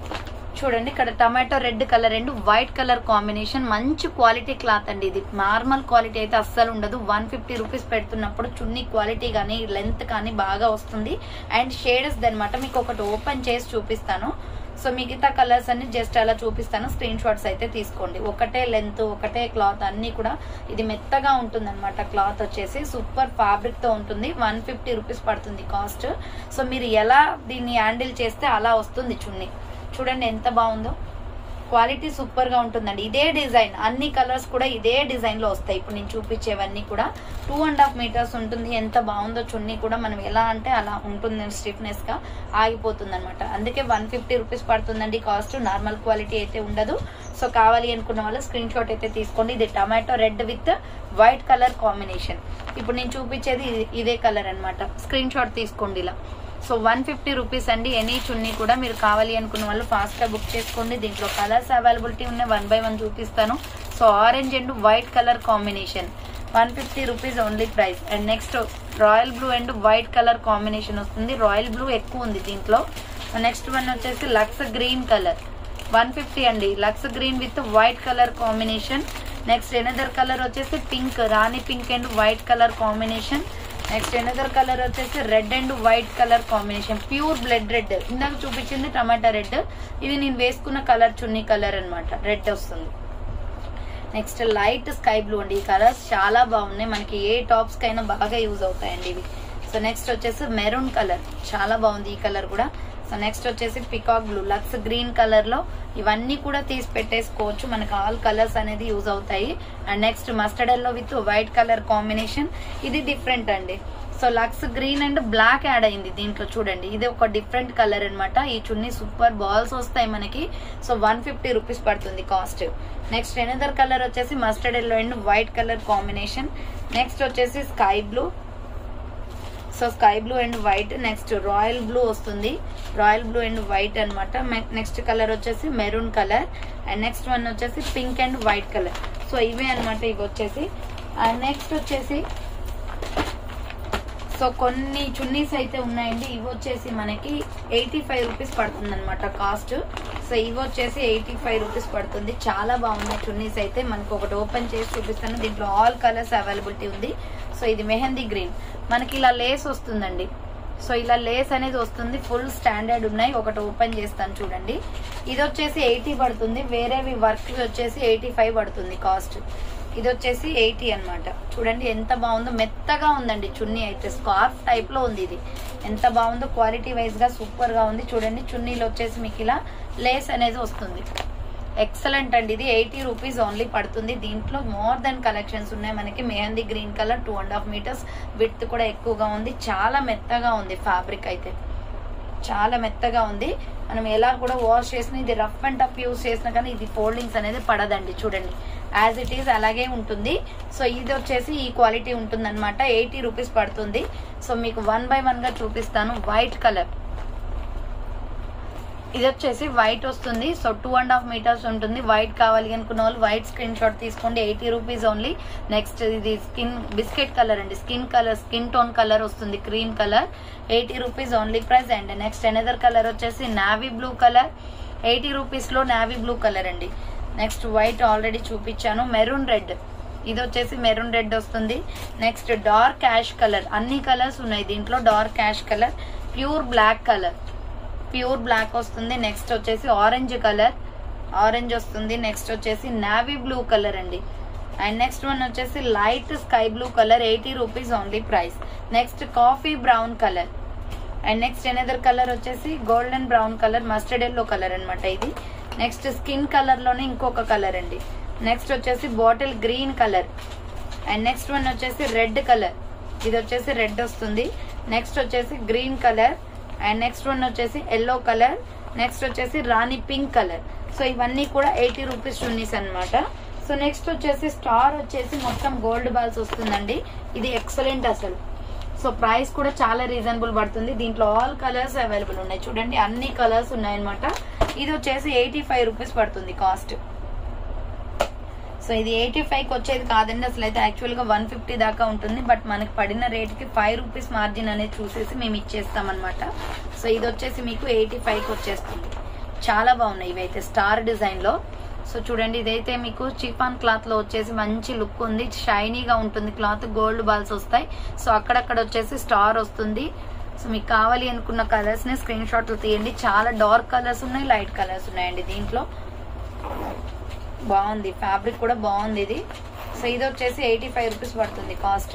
చూడండి ఇక్కడ tomato red colour and white colour combination మంచి క్వాలిటీ క్లాత్ అండి ఇది నార్మల్ క్వాలిటీ అయితే అస్సలు ఉండదు వన్ ఫిఫ్టీ రూపీస్ పెడుతున్నప్పుడు చున్నీ క్వాలిటీ కానీ లెంత్ కానీ బాగా వస్తుంది అండ్ షేడ్స్ అనమాట మీకు ఒకటి ఓపెన్ చేసి చూపిస్తాను సో మిగతా కలర్స్ అన్ని జస్ట్ అలా చూపిస్తాను స్క్రీన్ షాట్స్ అయితే తీసుకోండి ఒకటే లెంత్ ఒకటే క్లాత్ అన్ని కూడా ఇది మెత్తగా ఉంటుంది అనమాట క్లాత్ వచ్చేసి సూపర్ ఫ్యాబ్రిక్ తో ఉంటుంది వన్ ఫిఫ్టీ రూపీస్ పడుతుంది కాస్ట్ సో మీరు ఎలా దీన్ని హ్యాండిల్ చేస్తే అలా వస్తుంది చున్నీ చూడండి ఎంత బాగుందో క్వాలిటీ సూపర్ గా ఉంటుందండి ఇదే డిజైన్ అన్ని కలర్స్ కూడా ఇదే డిజైన్ లో వస్తాయి ఇప్పుడు నేను చూపించేవన్నీ కూడా టూ అండ్ హాఫ్ మీటర్స్ ఉంటుంది ఎంత బాగుందో చున్నీ కూడా మనం ఎలా అంటే అలా ఉంటుంది స్టిఫ్నెస్ గా ఆగిపోతుంది అనమాట అందుకే వన్ ఫిఫ్టీ రూపీస్ పడుతుందండి కాస్ట్ నార్మల్ క్వాలిటీ అయితే ఉండదు సో కావాలి అనుకున్న వాళ్ళు స్క్రీన్ షాట్ అయితే తీసుకోండి ఇది tomato red with white colour combination ఇప్పుడు నేను చూపించేది ఇది- ఇదే కలర్ అన్నమాట స్క్రీన్ షాట్ తీసుకోండి ఇలా సో వన్ ఫిఫ్టీ రూపీస్ అండి ఎనీ చున్నీ కూడా మీరు కావాలి అనుకున్న వాళ్ళు ఫాస్ట్ గా బుక్ చేసుకోండి దీంట్లో కలర్స్ అవైలబిలిటీ ఉన్నాయి వన్ బై వన్ చూపిస్తాను so orange and white colour combination one fifty rupees only price and next royal blue and white colour combination వస్తుంది రాయల్ బ్లూ ఎక్కువ ఉంది దీంట్లో నెక్స్ట్ వన్ వచ్చేసి lux green colour one fifty అండి lux green with white colour combination next another colour వచ్చేసి pink rani pink and white colour combination next another colour వచ్చేసి red and white colour combination pure blood red ఇందాక చూపించింది టమాటా రెడ్ ఇది నేను వేసుకున్న కలర్ చున్నీ కలర్ అన్నమాట రెడ్ వస్తుంది నెక్స్ట్ లైట్ స్కై బ్లూ అండి ఈ కలర్స్ చాలా బాగున్నాయి మనకి ఏ టాప్స్ కైనా బాగా యూజ్ అవుతాయండి ఇవి సో నెక్స్ట్ వచ్చేసి మెరూన్ కలర్ చాలా బాగుంది ఈ కలర్ కూడా సో నెక్స్ట్ వచ్చేసి peacock blue lux green colour లో ఇవన్నీ కూడా తీసి పెట్టేసుకోవచ్చు మనకి ఆల్ కలర్స్ అనేది యూజ్ అవుతాయి and next mustard yellow with white colour combination ఇది డిఫరెంట్ అండి so lux green and black add అయింది దీంట్లో చూడండి ఇది ఒక డిఫరెంట్ కలర్ అన్నమాట ఈ చున్నీ సూపర్ బాల్స్ వస్తాయి మనకి సో వన్ ఫిఫ్టీ రూపీస్ పడుతుంది కాస్ట్ నెక్స్ట్ ఎనదర్ కలర్ వచ్చేసి mustard yellow and white colour combination next వచ్చేసి sky blue so sky blue and white next royal blue వస్తుంది రాయల్ బ్లూ అండ్ వైట్ అన్నమాట నెక్స్ట్ కలర్ వచ్చేసి maroon colour and next one వచ్చేసి pink and white colour so ఇవే అన్నమాట ఇవి వచ్చేసి అండ్ నెక్స్ట్ వచ్చేసి సో కొన్ని చున్నీస్ అయితే ఉన్నాయండి ఇవి వచ్చేసి మనకి ఎయిటీ ఫైవ్ రూపీస్ పడుతుంది అనమాట కాస్ట్ సో ఇవి వచ్చేసి ఎయిటీ ఫైవ్ రూపీస్ పడుతుంది చాలా బాగున్నాయి చున్నీస్ అయితే మనకు ఒకటి ఓపెన్ చేసి చూపిస్తాను దీంట్లో ఆల్ కలర్స్ అవైలబిలిటీ ఉంది సో ఇది మెహందీ గ్రీన్ మనకి ఇలా లేస్ వస్తుందండి సో ఇలా లేస్ అనేది వస్తుంది ఫుల్ స్టాండర్డ్ ఉన్నాయి ఒకటి ఓపెన్ చేస్తాను చూడండి ఇది వచ్చేసి ఎయిటీ పడుతుంది వేరేవి వర్క్ వచ్చేసి ఎయిటీ ఫైవ్ పడుతుంది కాస్ట్ ఇది వచ్చేసి ఎయిటీ అన్నమాట చూడండి ఎంత బాగుందో మెత్తగా ఉందండి చున్నీ అయితే స్కార్ఫ్ టైప్ లో ఉంది ఇది ఎంత బాగుందో క్వాలిటీ వైజ్ గా సూపర్ గా ఉంది చూడండి చున్నీలు వచ్చేసి మీకు ఇలా లేస్ అనేది వస్తుంది ఎక్సలెంట్ అండి ఇది ఎయిటీ రూపీస్ ఓన్లీ పడుతుంది దీంట్లో మోర్ దెన్ కలెక్షన్స్ ఉన్నాయి మనకి mehndi green colour two and half metres with కూడా ఎక్కువగా ఉంది చాలా మెత్తగా ఉంది ఫ్యాబ్రిక్ అయితే చాలా మెత్తగా ఉంది మనం ఎలా కూడా వాష్ చేసిన ఇది రఫ్ అండ్ టఫ్ యూస్ చేసినా కానీ ఇది ఫోల్డింగ్స్ అనేది పడదండి చూడండి యాజ్ ఇట్ ఈస్ అలాగే ఉంటుంది సో ఇది వచ్చేసి ఈ క్వాలిటీ ఉంటుంది అనమాట ఎయిటీ రూపీస్ పడుతుంది సో మీకు వన్ బై వన్ గా చూపిస్తాను వైట్ కలర్ ఇది వచ్చేసి వైట్ వస్తుంది so two and half metres ఉంటుంది వైట్ కావాలి అనుకున్న వాళ్ళు వైట్ స్క్రీన్ షాట్ తీసుకోండి ఎయిటీ రూపీస్ ఓన్లీ నెక్స్ట్ ఇది స్కిన్ బిస్కెట్ కలర్ అండి skin colour skin tone colour వస్తుంది cream colour eighty rupees only price and next another colour వచ్చేసి navy blue colour eighty rupees లో నావీ బ్లూ కలర్ అండి నెక్స్ట్ వైట్ ఆల్రెడీ చూపించాను మెరూన్ రెడ్ ఇది వచ్చేసి మెరూన్ రెడ్ వస్తుంది నెక్స్ట్ డార్క్ యాష్ కలర్ అన్ని కలర్స్ ఉన్నాయి దీంట్లో dark ash colour pure black colour pure black వస్తుంది నెక్స్ట్ వచ్చేసి ఆరెంజ్ కలర్ ఆరెంజ్ వస్తుంది నెక్స్ట్ వచ్చేసి నావీ బ్లూ కలర్ అండి అండ్ నెక్స్ట్ వన్ వచ్చేసి light sky blue colour eighty rupees only price next coffee brown colour and next another colour వచ్చేసి golden brown colour mustard yellow colour అన్నమాట ఇది నెక్స్ట్ స్కిన్ కలర్ లోనే ఇంకొక కలర్ అండి నెక్స్ట్ వచ్చేసి bottle green colour and next one వచ్చేసి రెడ్ కలర్ ఇది వచ్చేసి రెడ్ వస్తుంది నెక్స్ట్ వచ్చేసి green colour and next one వచ్చేసి ఎల్లో కలర్ నెక్స్ట్ వచ్చేసి రాణి పింక్ కలర్ సో ఇవన్నీ కూడా ఎయిటీ రూపీస్ చున్నీస్ అన్నమాట సో నెక్స్ట్ వచ్చేసి స్టార్ వచ్చేసి మొత్తం గోల్డ్ బాల్స్ వస్తుందండి ఇది ఎక్సలెంట్ అసలు సో ప్రైస్ కూడా చాలా రీజనబుల్ పడుతుంది దీంట్లో ఆల్ కలర్స్ అవైలబుల్ ఉన్నాయి చూడండి అన్ని కలర్స్ ఉన్నాయన్నమాట ఇది వచ్చేసి ఎయిటీ ఫైవ్ రూపీస్ పడుతుంది కాస్ట్ సో ఇది ఎయిటీ ఫైవ్కి వచ్చేది కాదండి అసలు అయితే యాక్చువల్గా వన్ ఫిఫ్టీ దాకా ఉంటుంది బట్ మనకి పడిన రేట్కి ఫైవ్ రూపీస్ మార్జిన్ అనేది చూసేసి మేము ఇచ్చేస్తాం అనమాట సో ఇది వచ్చేసి మీకు ఎయిటీ ఫైవ్కి వచ్చేస్తుంది చాలా బాగున్నాయి ఇవైతే స్టార్ డిజైన్లో సో చూడండి ఇదైతే మీకు చిఫాన్ క్లాత్ లో వచ్చేసి మంచి లుక్ ఉంది షైనీగా ఉంటుంది క్లాత్ గోల్డ్ బాల్స్ వస్తాయి సో అక్కడక్కడ వచ్చేసి స్టార్ వస్తుంది సో మీకు కావాలి అనుకున్న కలర్స్ ని స్క్రీన్ షాట్లు తీయండి చాలా డార్క్ కలర్స్ ఉన్నాయి లైట్ కలర్స్ ఉన్నాయండి దీంట్లో బాగుంది ఫ్యాబ్రిక్ కూడా బాగుంది ఇది సో ఇది వచ్చేసి ఎయిటీ ఫైవ్ రూపీస్ పడుతుంది కాస్ట్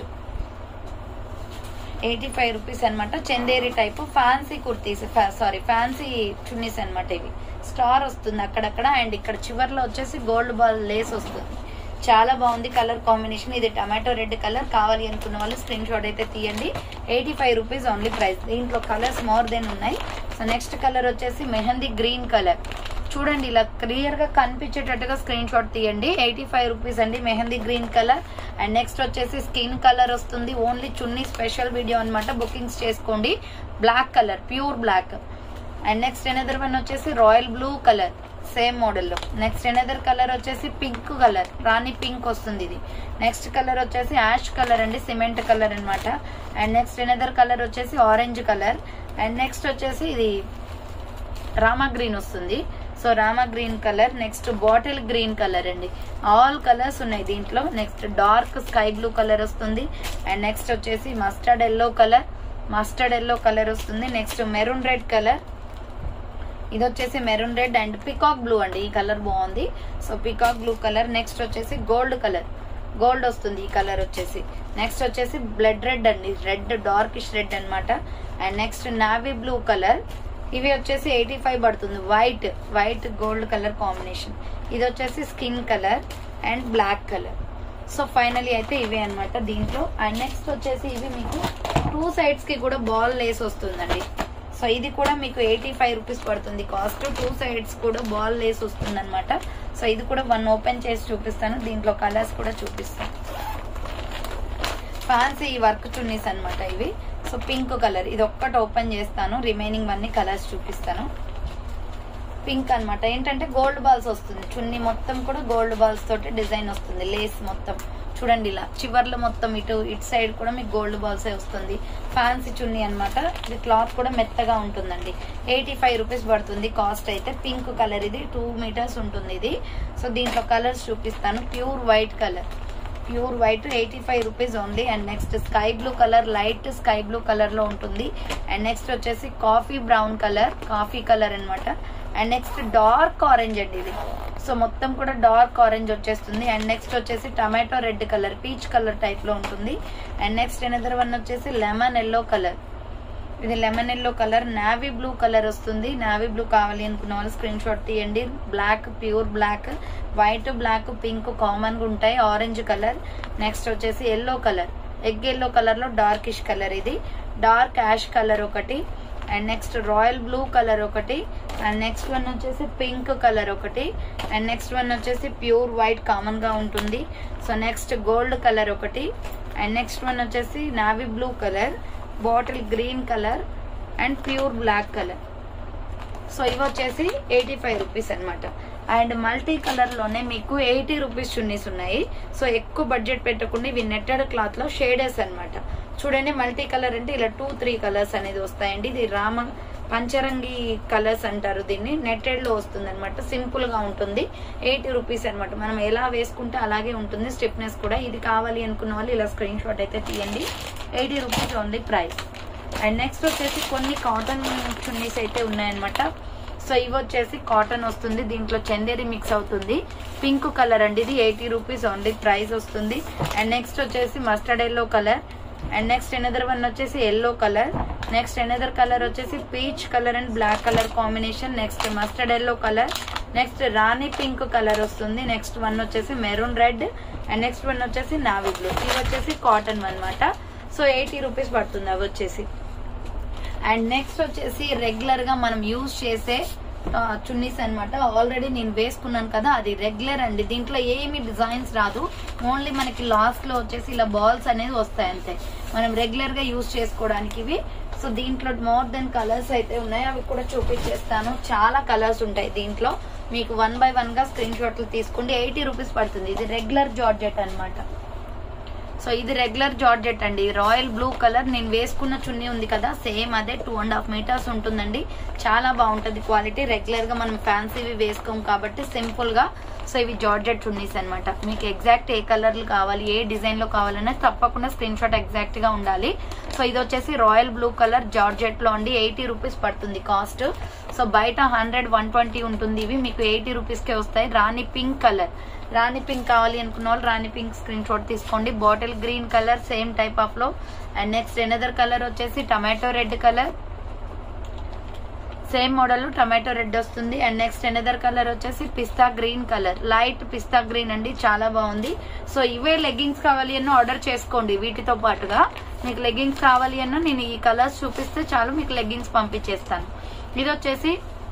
ఎయిటీ ఫైవ్ రూపీస్ అనమాట Chanderi type fancy kurtis sorry fancy chunnis అనమాట ఇవి స్టార్ వస్తుంది అక్కడక్కడ అండ్ ఇక్కడ చివర్లో వచ్చేసి గోల్డ్ బాల్ లేస్ వస్తుంది చాలా బాగుంది కలర్ కాంబినేషన్ ఇది టమాటో రెడ్ కలర్ కావాలి అనుకున్న వాళ్ళు స్క్రీన్ షాట్ అయితే తీయండి eighty five rupees only price దీంట్లో కలర్స్ మోర్ దెన్ ఉన్నాయి సో నెక్స్ట్ కలర్ వచ్చేసి మెహందీ గ్రీన్ కలర్ చూడండి ఇలా క్లియర్ గా కనిపించేటట్టుగా స్క్రీన్ షాట్ తీయండి ఎయిటీ ఫైవ్ రూపీస్ అండి mehndi green colour and next వచ్చేసి స్కిన్ కలర్ వస్తుంది ఓన్లీ చున్నీ స్పెషల్ వీడియో అనమాట బుకింగ్స్ చేసుకోండి black colour pure black and next another one వచ్చేసి రాయల్ బ్లూ కలర్ సేమ్ మోడల్లో నెక్స్ట్ ఎనదర్ కలర్ వచ్చేసి పింక్ కలర్ రాణి పింక్ వస్తుంది ఇది నెక్స్ట్ కలర్ వచ్చేసి యాష్ కలర్ అండి సిమెంట్ కలర్ అన్నమాట అండ్ నెక్స్ట్ ఎనదర్ కలర్ వచ్చేసి ఆరెంజ్ కలర్ అండ్ నెక్స్ట్ వచ్చేసి ఇది రామా గ్రీన్ వస్తుంది so rama green colour next bottle green colour అండి ఆల్ కలర్స్ ఉన్నాయి దీంట్లో next dark sky blue colour వస్తుంది అండ్ నెక్స్ట్ వచ్చేసి mustard yellow colour mustard yellow colour వస్తుంది నెక్స్ట్ మెరూన్ రెడ్ కలర్ ఇది వచ్చేసి maroon red and peacock blue అండి ఈ కలర్ బాగుంది so peacock blue colour next వచ్చేసి గోల్డ్ కలర్ గోల్డ్ వస్తుంది ఈ కలర్ వచ్చేసి నెక్స్ట్ వచ్చేసి బ్లడ్ రెడ్ అండి రెడ్ డార్కిష్ రెడ్ అన్నమాట and next navy blue colour ఇవి వచ్చేసి ఎయిటీ ఫైవ్ పడుతుంది white white gold colour combination ఇది వచ్చేసి skin colour and black colour so finally అయితే ఇవే అన్నమాట దీంట్లో అండ్ నెక్స్ట్ వచ్చేసి ఇవి మీకు టూ సైడ్స్ కి కూడా బాల్ లేస్ వస్తుందండి సో ఇది కూడా మీకు ఎయిటీ ఫైవ్ రూపీస్ పడుతుంది కాస్ట్ టూ సైడ్స్ కూడా బాల్ లేస్ వస్తుంది అనమాట సో ఇది కూడా వన్ ఓపెన్ చేసి చూపిస్తాను దీంట్లో కలర్స్ కూడా చూపిస్తాను ఫ్యాన్సీ వర్క్ చున్నీస్ అన్నమాట ఇవి సో పింక్ కలర్ ఇది ఒక్కటి ఓపెన్ చేస్తాను రిమైనింగ్ అన్ని కలర్స్ చూపిస్తాను పింక్ అన్నమాట ఏంటంటే గోల్డ్ బాల్స్ వస్తుంది చున్నీ మొత్తం కూడా గోల్డ్ బాల్స్ తోటి డిజైన్ వస్తుంది లేస్ మొత్తం చూడండి ఇలా చివర్లో మొత్తం ఇటు ఇటు సైడ్ కూడా మీకు గోల్డ్ బాల్స్ వస్తుంది ఫ్యాన్సీ చున్నీ అన్నమాట ఇది క్లాత్ కూడా మెత్తగా ఉంటుందండి ఎయిటీ ఫైవ్ రూపీస్ పడుతుంది కాస్ట్ అయితే పింక్ కలర్ ఇది టూ మీటర్స్ ఉంటుంది ఇది సో దీంట్లో కలర్స్ చూపిస్తాను pure white colour pure white eighty five rupees only and next sky blue colour light sky blue colour లో ఉంటుంది అండ్ నెక్స్ట్ వచ్చేసి coffee brown colour coffee colour అన్నమాట అండ్ నెక్స్ట్ డార్క్ ఆరెంజ్ అండి ఇది సో మొత్తం కూడా డార్క్ ఆరెంజ్ వచ్చేస్తుంది అండ్ నెక్స్ట్ వచ్చేసి tomato red colour peach colour type లో ఉంటుంది అండ్ నెక్స్ట్ ఎనదర్ వన్ వచ్చేసి లెమన్ ఎల్లో కలర్ ఇది lemon yellow colour navy blue colour వస్తుంది నావీ బ్లూ కావాలి అనుకున్న వాళ్ళు స్క్రీన్ షాట్ తీయండి black pure black white black pink common గా ఉంటాయి ఆరెంజ్ కలర్ నెక్స్ట్ వచ్చేసి yellow colour egg yellow colour లో డార్కిష్ కలర్ ఇది డార్క్ యాష్ కలర్ ఒకటి and next royal blue colour ఒకటి అండ్ నెక్స్ట్ వన్ వచ్చేసి పింక్ కలర్ ఒకటి అండ్ నెక్స్ట్ వన్ వచ్చేసి ప్యూర్ వైట్ కామన్ గా ఉంటుంది సో నెక్స్ట్ గోల్డ్ కలర్ ఒకటి అండ్ నెక్స్ట్ వన్ వచ్చేసి navy blue colour bottle green colour and pure black colour so ఇవి వచ్చేసి ఎయిటీ ఫైవ్ రూపీస్ అనమాట అండ్ మల్టీ కలర్ లోనే మీకు ఎయిటీ రూపీస్ చున్నీస్ ఉన్నాయి సో ఎక్కువ బడ్జెట్ పెట్టకుండా ఇవి నెట్టెడ్ క్లాత్ లో షేడర్స్ అన్నమాట చూడండి మల్టీ కలర్ అంటే ఇలా టూ త్రీ కలర్స్ అనేది వస్తాయండి ఇది రామ పంచరంగి కలర్స్ అంటారు దీన్ని నెట్టెడ్ లో వస్తుంది అనమాట సింపుల్ గా ఉంటుంది ఎయిటీ రూపీస్ అనమాట మనం ఎలా వేసుకుంటే అలాగే ఉంటుంది స్టిఫ్నెస్ కూడా ఇది కావాలి అనుకున్న వాళ్ళు ఇలా స్క్రీన్ షాట్ అయితే తీయండి eighty rupees only price and next వచ్చేసి కొన్ని కాటన్ చున్నీస్ అయితే ఉన్నాయన్నమాట సో ఇవి వచ్చేసి కాటన్ వస్తుంది దీంట్లో చందేరి మిక్స్ అవుతుంది పింక్ కలర్ అండి ఇది ఎయిటీ రూపీస్ ఓన్లీ ప్రైస్ వస్తుంది అండ్ నెక్స్ట్ వచ్చేసి mustard yellow colour and next another one వచ్చేసి yellow colour next another colour వచ్చేసి peach colour and black colour combination next mustard yellow colour next rani pink colour వస్తుంది నెక్స్ట్ వన్ వచ్చేసి maroon red and next one వచ్చేసి నావీ బ్లూ ఇవి వచ్చేసి కాటన్ అనమాట సో ఎయిటీ రూపీస్ పడుతుంది అవి వచ్చేసి అండ్ నెక్స్ట్ వచ్చేసి రెగ్యులర్ గా మనం యూజ్ చేసే ఆ, చున్నీస్ అన్నమాట ఆల్రెడీ నేను వేసుకున్నాను కదా అది రెగ్యులర్ అండి దీంట్లో ఏమి డిజైన్స్ రాదు ఓన్లీ మనకి లాస్ట్ లో వచ్చేసి ఇలా బాల్స్ అనేది వస్తాయి అంతే మనం రెగ్యులర్ గా యూజ్ చేసుకోవడానికి ఇవి సో దీంట్లో మోర్ దెన్ కలర్స్ అయితే ఉన్నాయి అవి కూడా చూపించేస్తాను చాలా కలర్స్ ఉంటాయి దీంట్లో మీకు వన్ బై వన్ గా స్క్రీన్ షాట్లు తీసుకోండి ఎయిటీ రూపీస్ పడుతుంది ఇది రెగ్యులర్ జార్జెట్ అన్నమాట సో ఇది రెగ్యులర్ జార్జెట్ అండి రాయల్ బ్లూ కలర్ నేను వేసుకున్న చున్నీ ఉంది కదా సేమ్ అదే టూ అండ్ హాఫ్ మీటర్స్ ఉంటుందండి చాలా బాగుంటది క్వాలిటీ రెగ్యులర్ గా మనం ఫ్యాన్సీవి వేసుకోం కాబట్టి సింపుల్ గా సో ఇవి జార్జెట్ చున్నీస్ అన్నమాట మీకు ఎగ్జాక్ట్ ఏ కలర్లు కావాలి ఏ డిజైన్ లో కావాలన్నా తప్పకుండా స్క్రీన్ షాట్ ఎగ్జాక్ట్ గా ఉండాలి సో ఇది వచ్చేసి రాయల్ బ్లూ కలర్ జార్జెట్ లో అండి ఎయిటీ రూపీస్ పడుతుంది కాస్ట్ సో బయట హండ్రెడ్ వన్ ట్వంటీ ఉంటుంది ఇవి మీకు ఎయిటీ రూపీస్ కే వస్తాయి rani pink colour rani pink కావాలి అనుకున్న వాళ్ళు రాణి పింక్ స్క్రీన్ షాట్ తీసుకోండి bottle green colour same type of లో అండ్ నెక్స్ట్ ఎనదర్ కలర్ వచ్చేసి tomato red colour same model tomato red వస్తుంది అండ్ నెక్స్ట్ ఎనదర్ కలర్ వచ్చేసి pista green colour light pista green అండి చాలా బాగుంది సో ఇవే లెగ్గింగ్స్ కావాలి అన్న ఆర్డర్ చేసుకోండి వీటితో పాటుగా మీకు లెగ్గింగ్స్ కావాలి అన్న నేను ఈ కలర్స్ చూపిస్తే చాలు మీకు లెగ్గింగ్స్ పంపించేస్తాను ఇది వచ్చేసి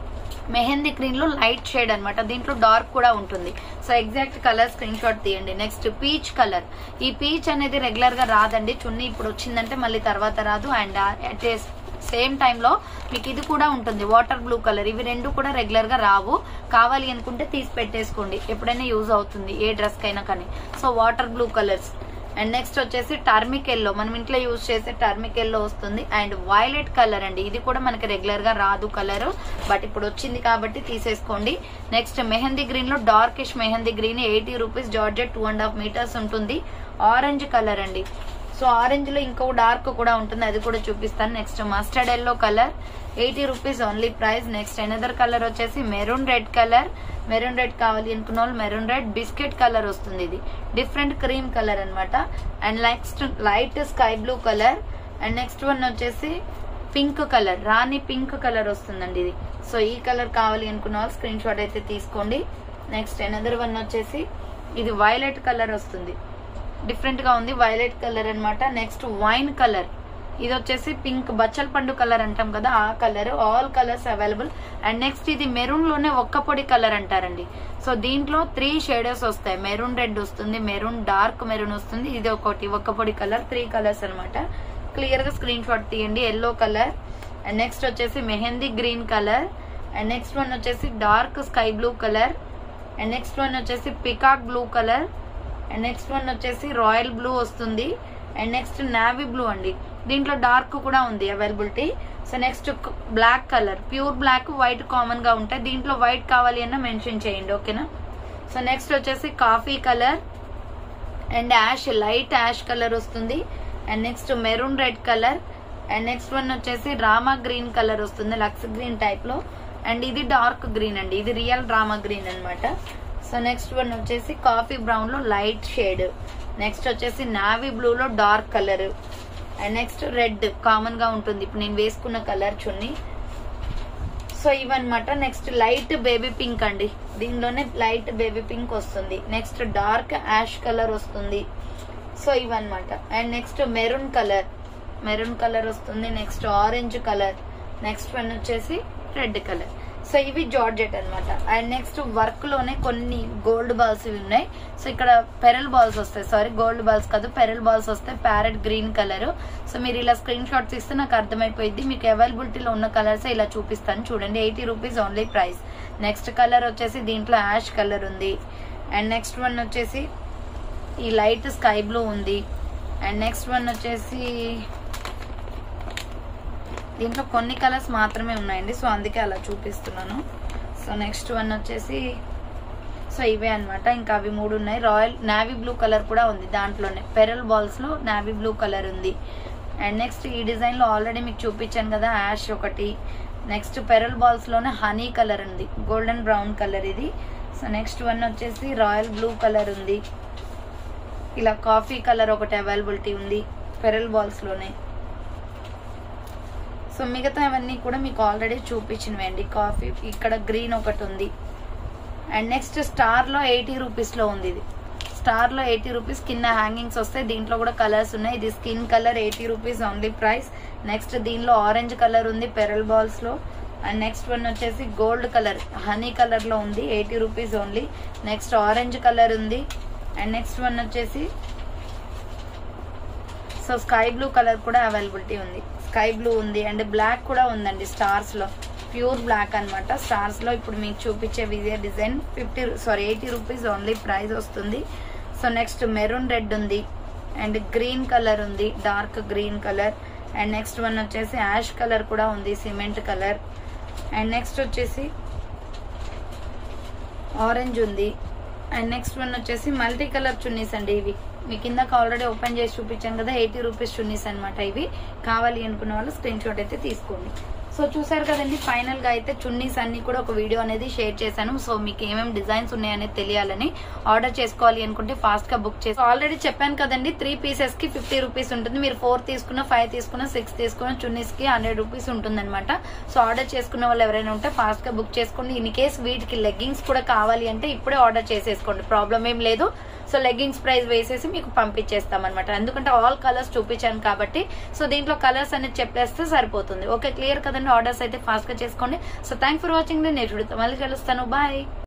మెహందీ గ్రీన్ లో లైట్ షేడ్ అన్నమాట దీంట్లో డార్క్ కూడా ఉంటుంది so exact colour screen shot తీయండి నెక్స్ట్ పీచ్ కలర్ ఈ పీచ్ అనేది రెగ్యులర్ గా రాదండి చున్నీ ఇప్పుడు వచ్చిందంటే మళ్ళీ తర్వాత రాదు అండ్ అట్ సేమ్ టైంలో మీకు ఇది కూడా ఉంటుంది వాటర్ బ్లూ కలర్ ఇవి రెండు కూడా రెగ్యులర్ గా రావు కావాలి అనుకుంటే తీసి పెట్టేసుకోండి ఎప్పుడైనా యూజ్ అవుతుంది ఏ డ్రెస్ కైనా కానీ so water blue colours and next వచ్చేసి టర్మిక్ ఎల్లో మనం ఇంట్లో యూజ్ చేసే టర్మిక్ ఎల్లో వస్తుంది అండ్ వైలెట్ కలర్ అండి ఇది కూడా మనకి రెగ్యులర్ గా రాదు కలర్ బట్ ఇప్పుడు వచ్చింది కాబట్టి తీసేసుకోండి నెక్స్ట్ మెహందీ గ్రీన్ లో darkish mehndi green eighty rupees georgette two and half metres ఉంటుంది ఆరెంజ్ కలర్ అండి సో ఆరెంజ్ లో ఇంకో డార్క్ కూడా ఉంటుంది అది కూడా చూపిస్తాను next mustard yellow colour eighty rupees only price next another colour వచ్చేసి maroon red colour maroon red కావాలి అనుకున్న వాళ్ళు మెరూన్ రెడ్ బిస్కెట్ కలర్ వస్తుంది ఇది డిఫరెంట్ క్రీమ్ కలర్ అన్నమాట and next light sky blue colour and next one వచ్చేసి pink colour rani pink colour వస్తుందండి ఇది సో ఈ కలర్ కావాలి అనుకున్న వాళ్ళు స్క్రీన్ షాట్ అయితే తీసుకోండి నెక్స్ట్ ఎనదర్ వన్ వచ్చేసి ఇది వైలెట్ కలర్ వస్తుంది డిఫరెంట్ గా ఉంది వైలెట్ కలర్ అన్నమాట నెక్స్ట్ వైన్ కలర్ ఇది వచ్చేసి పింక్ బచ్చల పండు కలర్ అంటాం కదా ఆ colour all colours available and next ఇది మెరూన్ లోనే ఒక్క పొడి కలర్ అంటారండి సో దీంట్లో త్రీ షేడర్స్ వస్తాయి మెరూన్ రెడ్ వస్తుంది మెరూన్ డార్క్ మెరూన్ వస్తుంది ఇది ఒకటి ఒక్క పొడి కలర్ త్రీ కలర్స్ అన్నమాట క్లియర్ గా స్క్రీన్ షాట్ తీయండి ఎల్లో కలర్ అండ్ నెక్స్ట్ వచ్చేసి mehndi green colour and next one వచ్చేసి dark sky blue colour and next one వచ్చేసి peacock blue colour and next one వచ్చేసి రాయల్ బ్లూ వస్తుంది అండ్ నెక్స్ట్ నావీ బ్లూ అండి దీంట్లో డార్క్ కూడా ఉంది availability so next black colour pure black white common గా ఉంటాయి దీంట్లో వైట్ కావాలి అన్న మెన్షన్ చేయండి ఓకేనా సో నెక్స్ట్ వచ్చేసి coffee colour and ash light ash colour వస్తుంది and next maroon red colour and next one వచ్చేసి రామా గ్రీన్ కలర్ వస్తుంది లక్స్ గ్రీన్ టైప్ లో అండ్ ఇది డార్క్ గ్రీన్ అండి ఇది రియల్ రామా గ్రీన్ అన్నమాట సో నెక్స్ట్ వన్ వచ్చేసి కాఫీ బ్రౌన్ లో లైట్ షేడ్ నెక్స్ట్ వచ్చేసి నావీ బ్లూ లో dark colour and next red common గా ఉంటుంది ఇప్పుడు నేను వేసుకున్న కలర్ చున్ని సో ఇవన్నమాట నెక్స్ట్ లైట్ బేబీ పింక్ అండి దీనిలోనే లైట్ బేబీ పింక్ వస్తుంది నెక్స్ట్ డార్క్ యాష్ కలర్ వస్తుంది సో ఇవన్నమాట and next maroon colour maroon colour వస్తుంది next orange colour next one వచ్చేసి రెడ్ కలర్ సో ఇవి జార్జెట్ అన్నమాట అండ్ నెక్స్ట్ వర్క్ లోనే కొన్ని గోల్డ్ బాల్స్ ఇవి ఉన్నాయి సో ఇక్కడ పెరల్ బాల్స్ వస్తాయి సారీ గోల్డ్ బాల్స్ కాదు పెరల్ బాల్స్ వస్తాయి ప్యారెట్ గ్రీన్ కలర్ సో మీరు ఇలా స్క్రీన్ షాట్స్ ఇస్తే నాకు అర్థమైపోయింది మీకు అవైలబిలిటీలో ఉన్న కలర్స్ ఇలా చూపిస్తాను చూడండి eighty rupees only price next colour వచ్చేసి దీంట్లో యాష్ కలర్ ఉంది అండ్ నెక్స్ట్ వన్ వచ్చేసి ఈ లైట్ స్కై బ్లూ ఉంది అండ్ నెక్స్ట్ వన్ వచ్చేసి దీంట్లో కొన్ని కలర్స్ మాత్రమే ఉన్నాయండి సో అందుకే అలా చూపిస్తున్నాను సో నెక్స్ట్ వన్ వచ్చేసి సో ఇవే అన్నమాట ఇంకా అవి మూడు ఉన్నాయి రాయల్ నావీ బ్లూ కలర్ కూడా ఉంది దాంట్లోనే పెరల్ బాల్స్ లో నావీ బ్లూ కలర్ ఉంది అండ్ నెక్స్ట్ ఈ డిజైన్ లో ఆల్రెడీ మీకు చూపించాను కదా యాష్ ఒకటి నెక్స్ట్ పెరల్ బాల్స్ లోనే హనీ కలర్ ఉంది గోల్డెన్ బ్రౌన్ కలర్ ఇది సో నెక్స్ట్ వన్ వచ్చేసి రాయల్ బ్లూ కలర్ ఉంది ఇలా కాఫీ కలర్ ఒకటి అవైలబిలిటీ ఉంది పెరల్ బాల్స్ లోనే సో మిగతా అవన్నీ కూడా మీకు ఆల్రెడీ చూపించినవండి కాఫీ ఇక్కడ గ్రీన్ ఒకటి ఉంది అండ్ నెక్స్ట్ స్టార్ లో ఎయిటీ రూపీస్ లో ఉంది ఇది స్టార్ లో ఎయిటీ రూపీస్ కింద హ్యాంగింగ్స్ వస్తాయి దీంట్లో కూడా కలర్స్ ఉన్నాయి ఇది skin colour eighty rupees only price next దీనిలో ఆరెంజ్ కలర్ ఉంది పెరల్ బాల్స్ లో అండ్ నెక్స్ట్ వన్ వచ్చేసి గోల్డ్ కలర్ హనీ కలర్ లో ఉంది eighty rupees only next orange colour ఉంది అండ్ నెక్స్ట్ వన్ వచ్చేసి సో స్కై బ్లూ కలర్ కూడా అవైలబిలిటీ ఉంది స్కై బ్లూ ఉంది అండ్ బ్లాక్ కూడా ఉందండి స్టార్స్ లో ప్యూర్ బ్లాక్ అన్నమాట స్టార్స్ లో ఇప్పుడు మీకు చూపించే విజయ design fifty sorry eighty rupees only price వస్తుంది సో నెక్స్ట్ మెరూన్ రెడ్ ఉంది అండ్ గ్రీన్ కలర్ ఉంది dark green colour and next one వచ్చేసి యాష్ కలర్ కూడా ఉంది సిమెంట్ కలర్ అండ్ నెక్స్ట్ వచ్చేసి ఆరెంజ్ ఉంది అండ్ నెక్స్ట్ వన్ వచ్చేసి మల్టీ కలర్ చున్నీస్ అండి ఇవి మీ కిందకి ఆల్రెడీ ఓపెన్ చేసి చూపించాను కదా ఎయిటీ రూపీస్ చున్నీస్ అనమాట ఇవి కావాలి అనుకున్న వాళ్ళు స్క్రీన్ షాట్ అయితే తీసుకోండి సో చూసారు కదండి ఫైనల్ గా అయితే చున్నీస్ అన్ని కూడా ఒక వీడియో అనేది షేర్ చేశాను సో మీకు ఏమేమి డిజైన్స్ ఉన్నాయనేది తెలియాలని ఆర్డర్ చేసుకోవాలి అనుకుంటే ఫాస్ట్ గా బుక్ చేసి ఆల్రెడీ చెప్పాను కదండి త్రీ పీసెస్ కి ఫిఫ్టీ రూపీస్ ఉంటుంది మీరు ఫోర్ తీసుకున్న ఫైవ్ తీసుకున్న సిక్స్ తీసుకున్న చున్నీస్ కి హండ్రెడ్ రూపీస్ ఉంటుంది అనమాట సో ఆర్డర్ చేసుకున్న వాళ్ళు ఎవరైనా ఉంటే ఫాస్ట్ గా బుక్ చేసుకోండి ఇన్ కేస్ వీటికి లెగ్గింగ్స్ కూడా కావాలి అంటే ఇప్పుడే ఆర్డర్ చేసేసుకోండి ప్రాబ్లం ఏం లేదు సో లెగ్గింగ్స్ ప్రైస్ వేసేసి మీకు పంపించేస్తాం అనమాట ఎందుకంటే ఆల్ కలర్స్ చూపించాను కాబట్టి సో దీంట్లో కలర్స్ అనేది చెప్పేస్తే సరిపోతుంది ఓకే క్లియర్ కదండి ఆర్డర్స్ అయితే ఫాస్ట్ గా చేసుకోండి సో థ్యాంక్ ఫర్ వాచింగ్ నేను మళ్ళీ కలుస్తాను బాయ్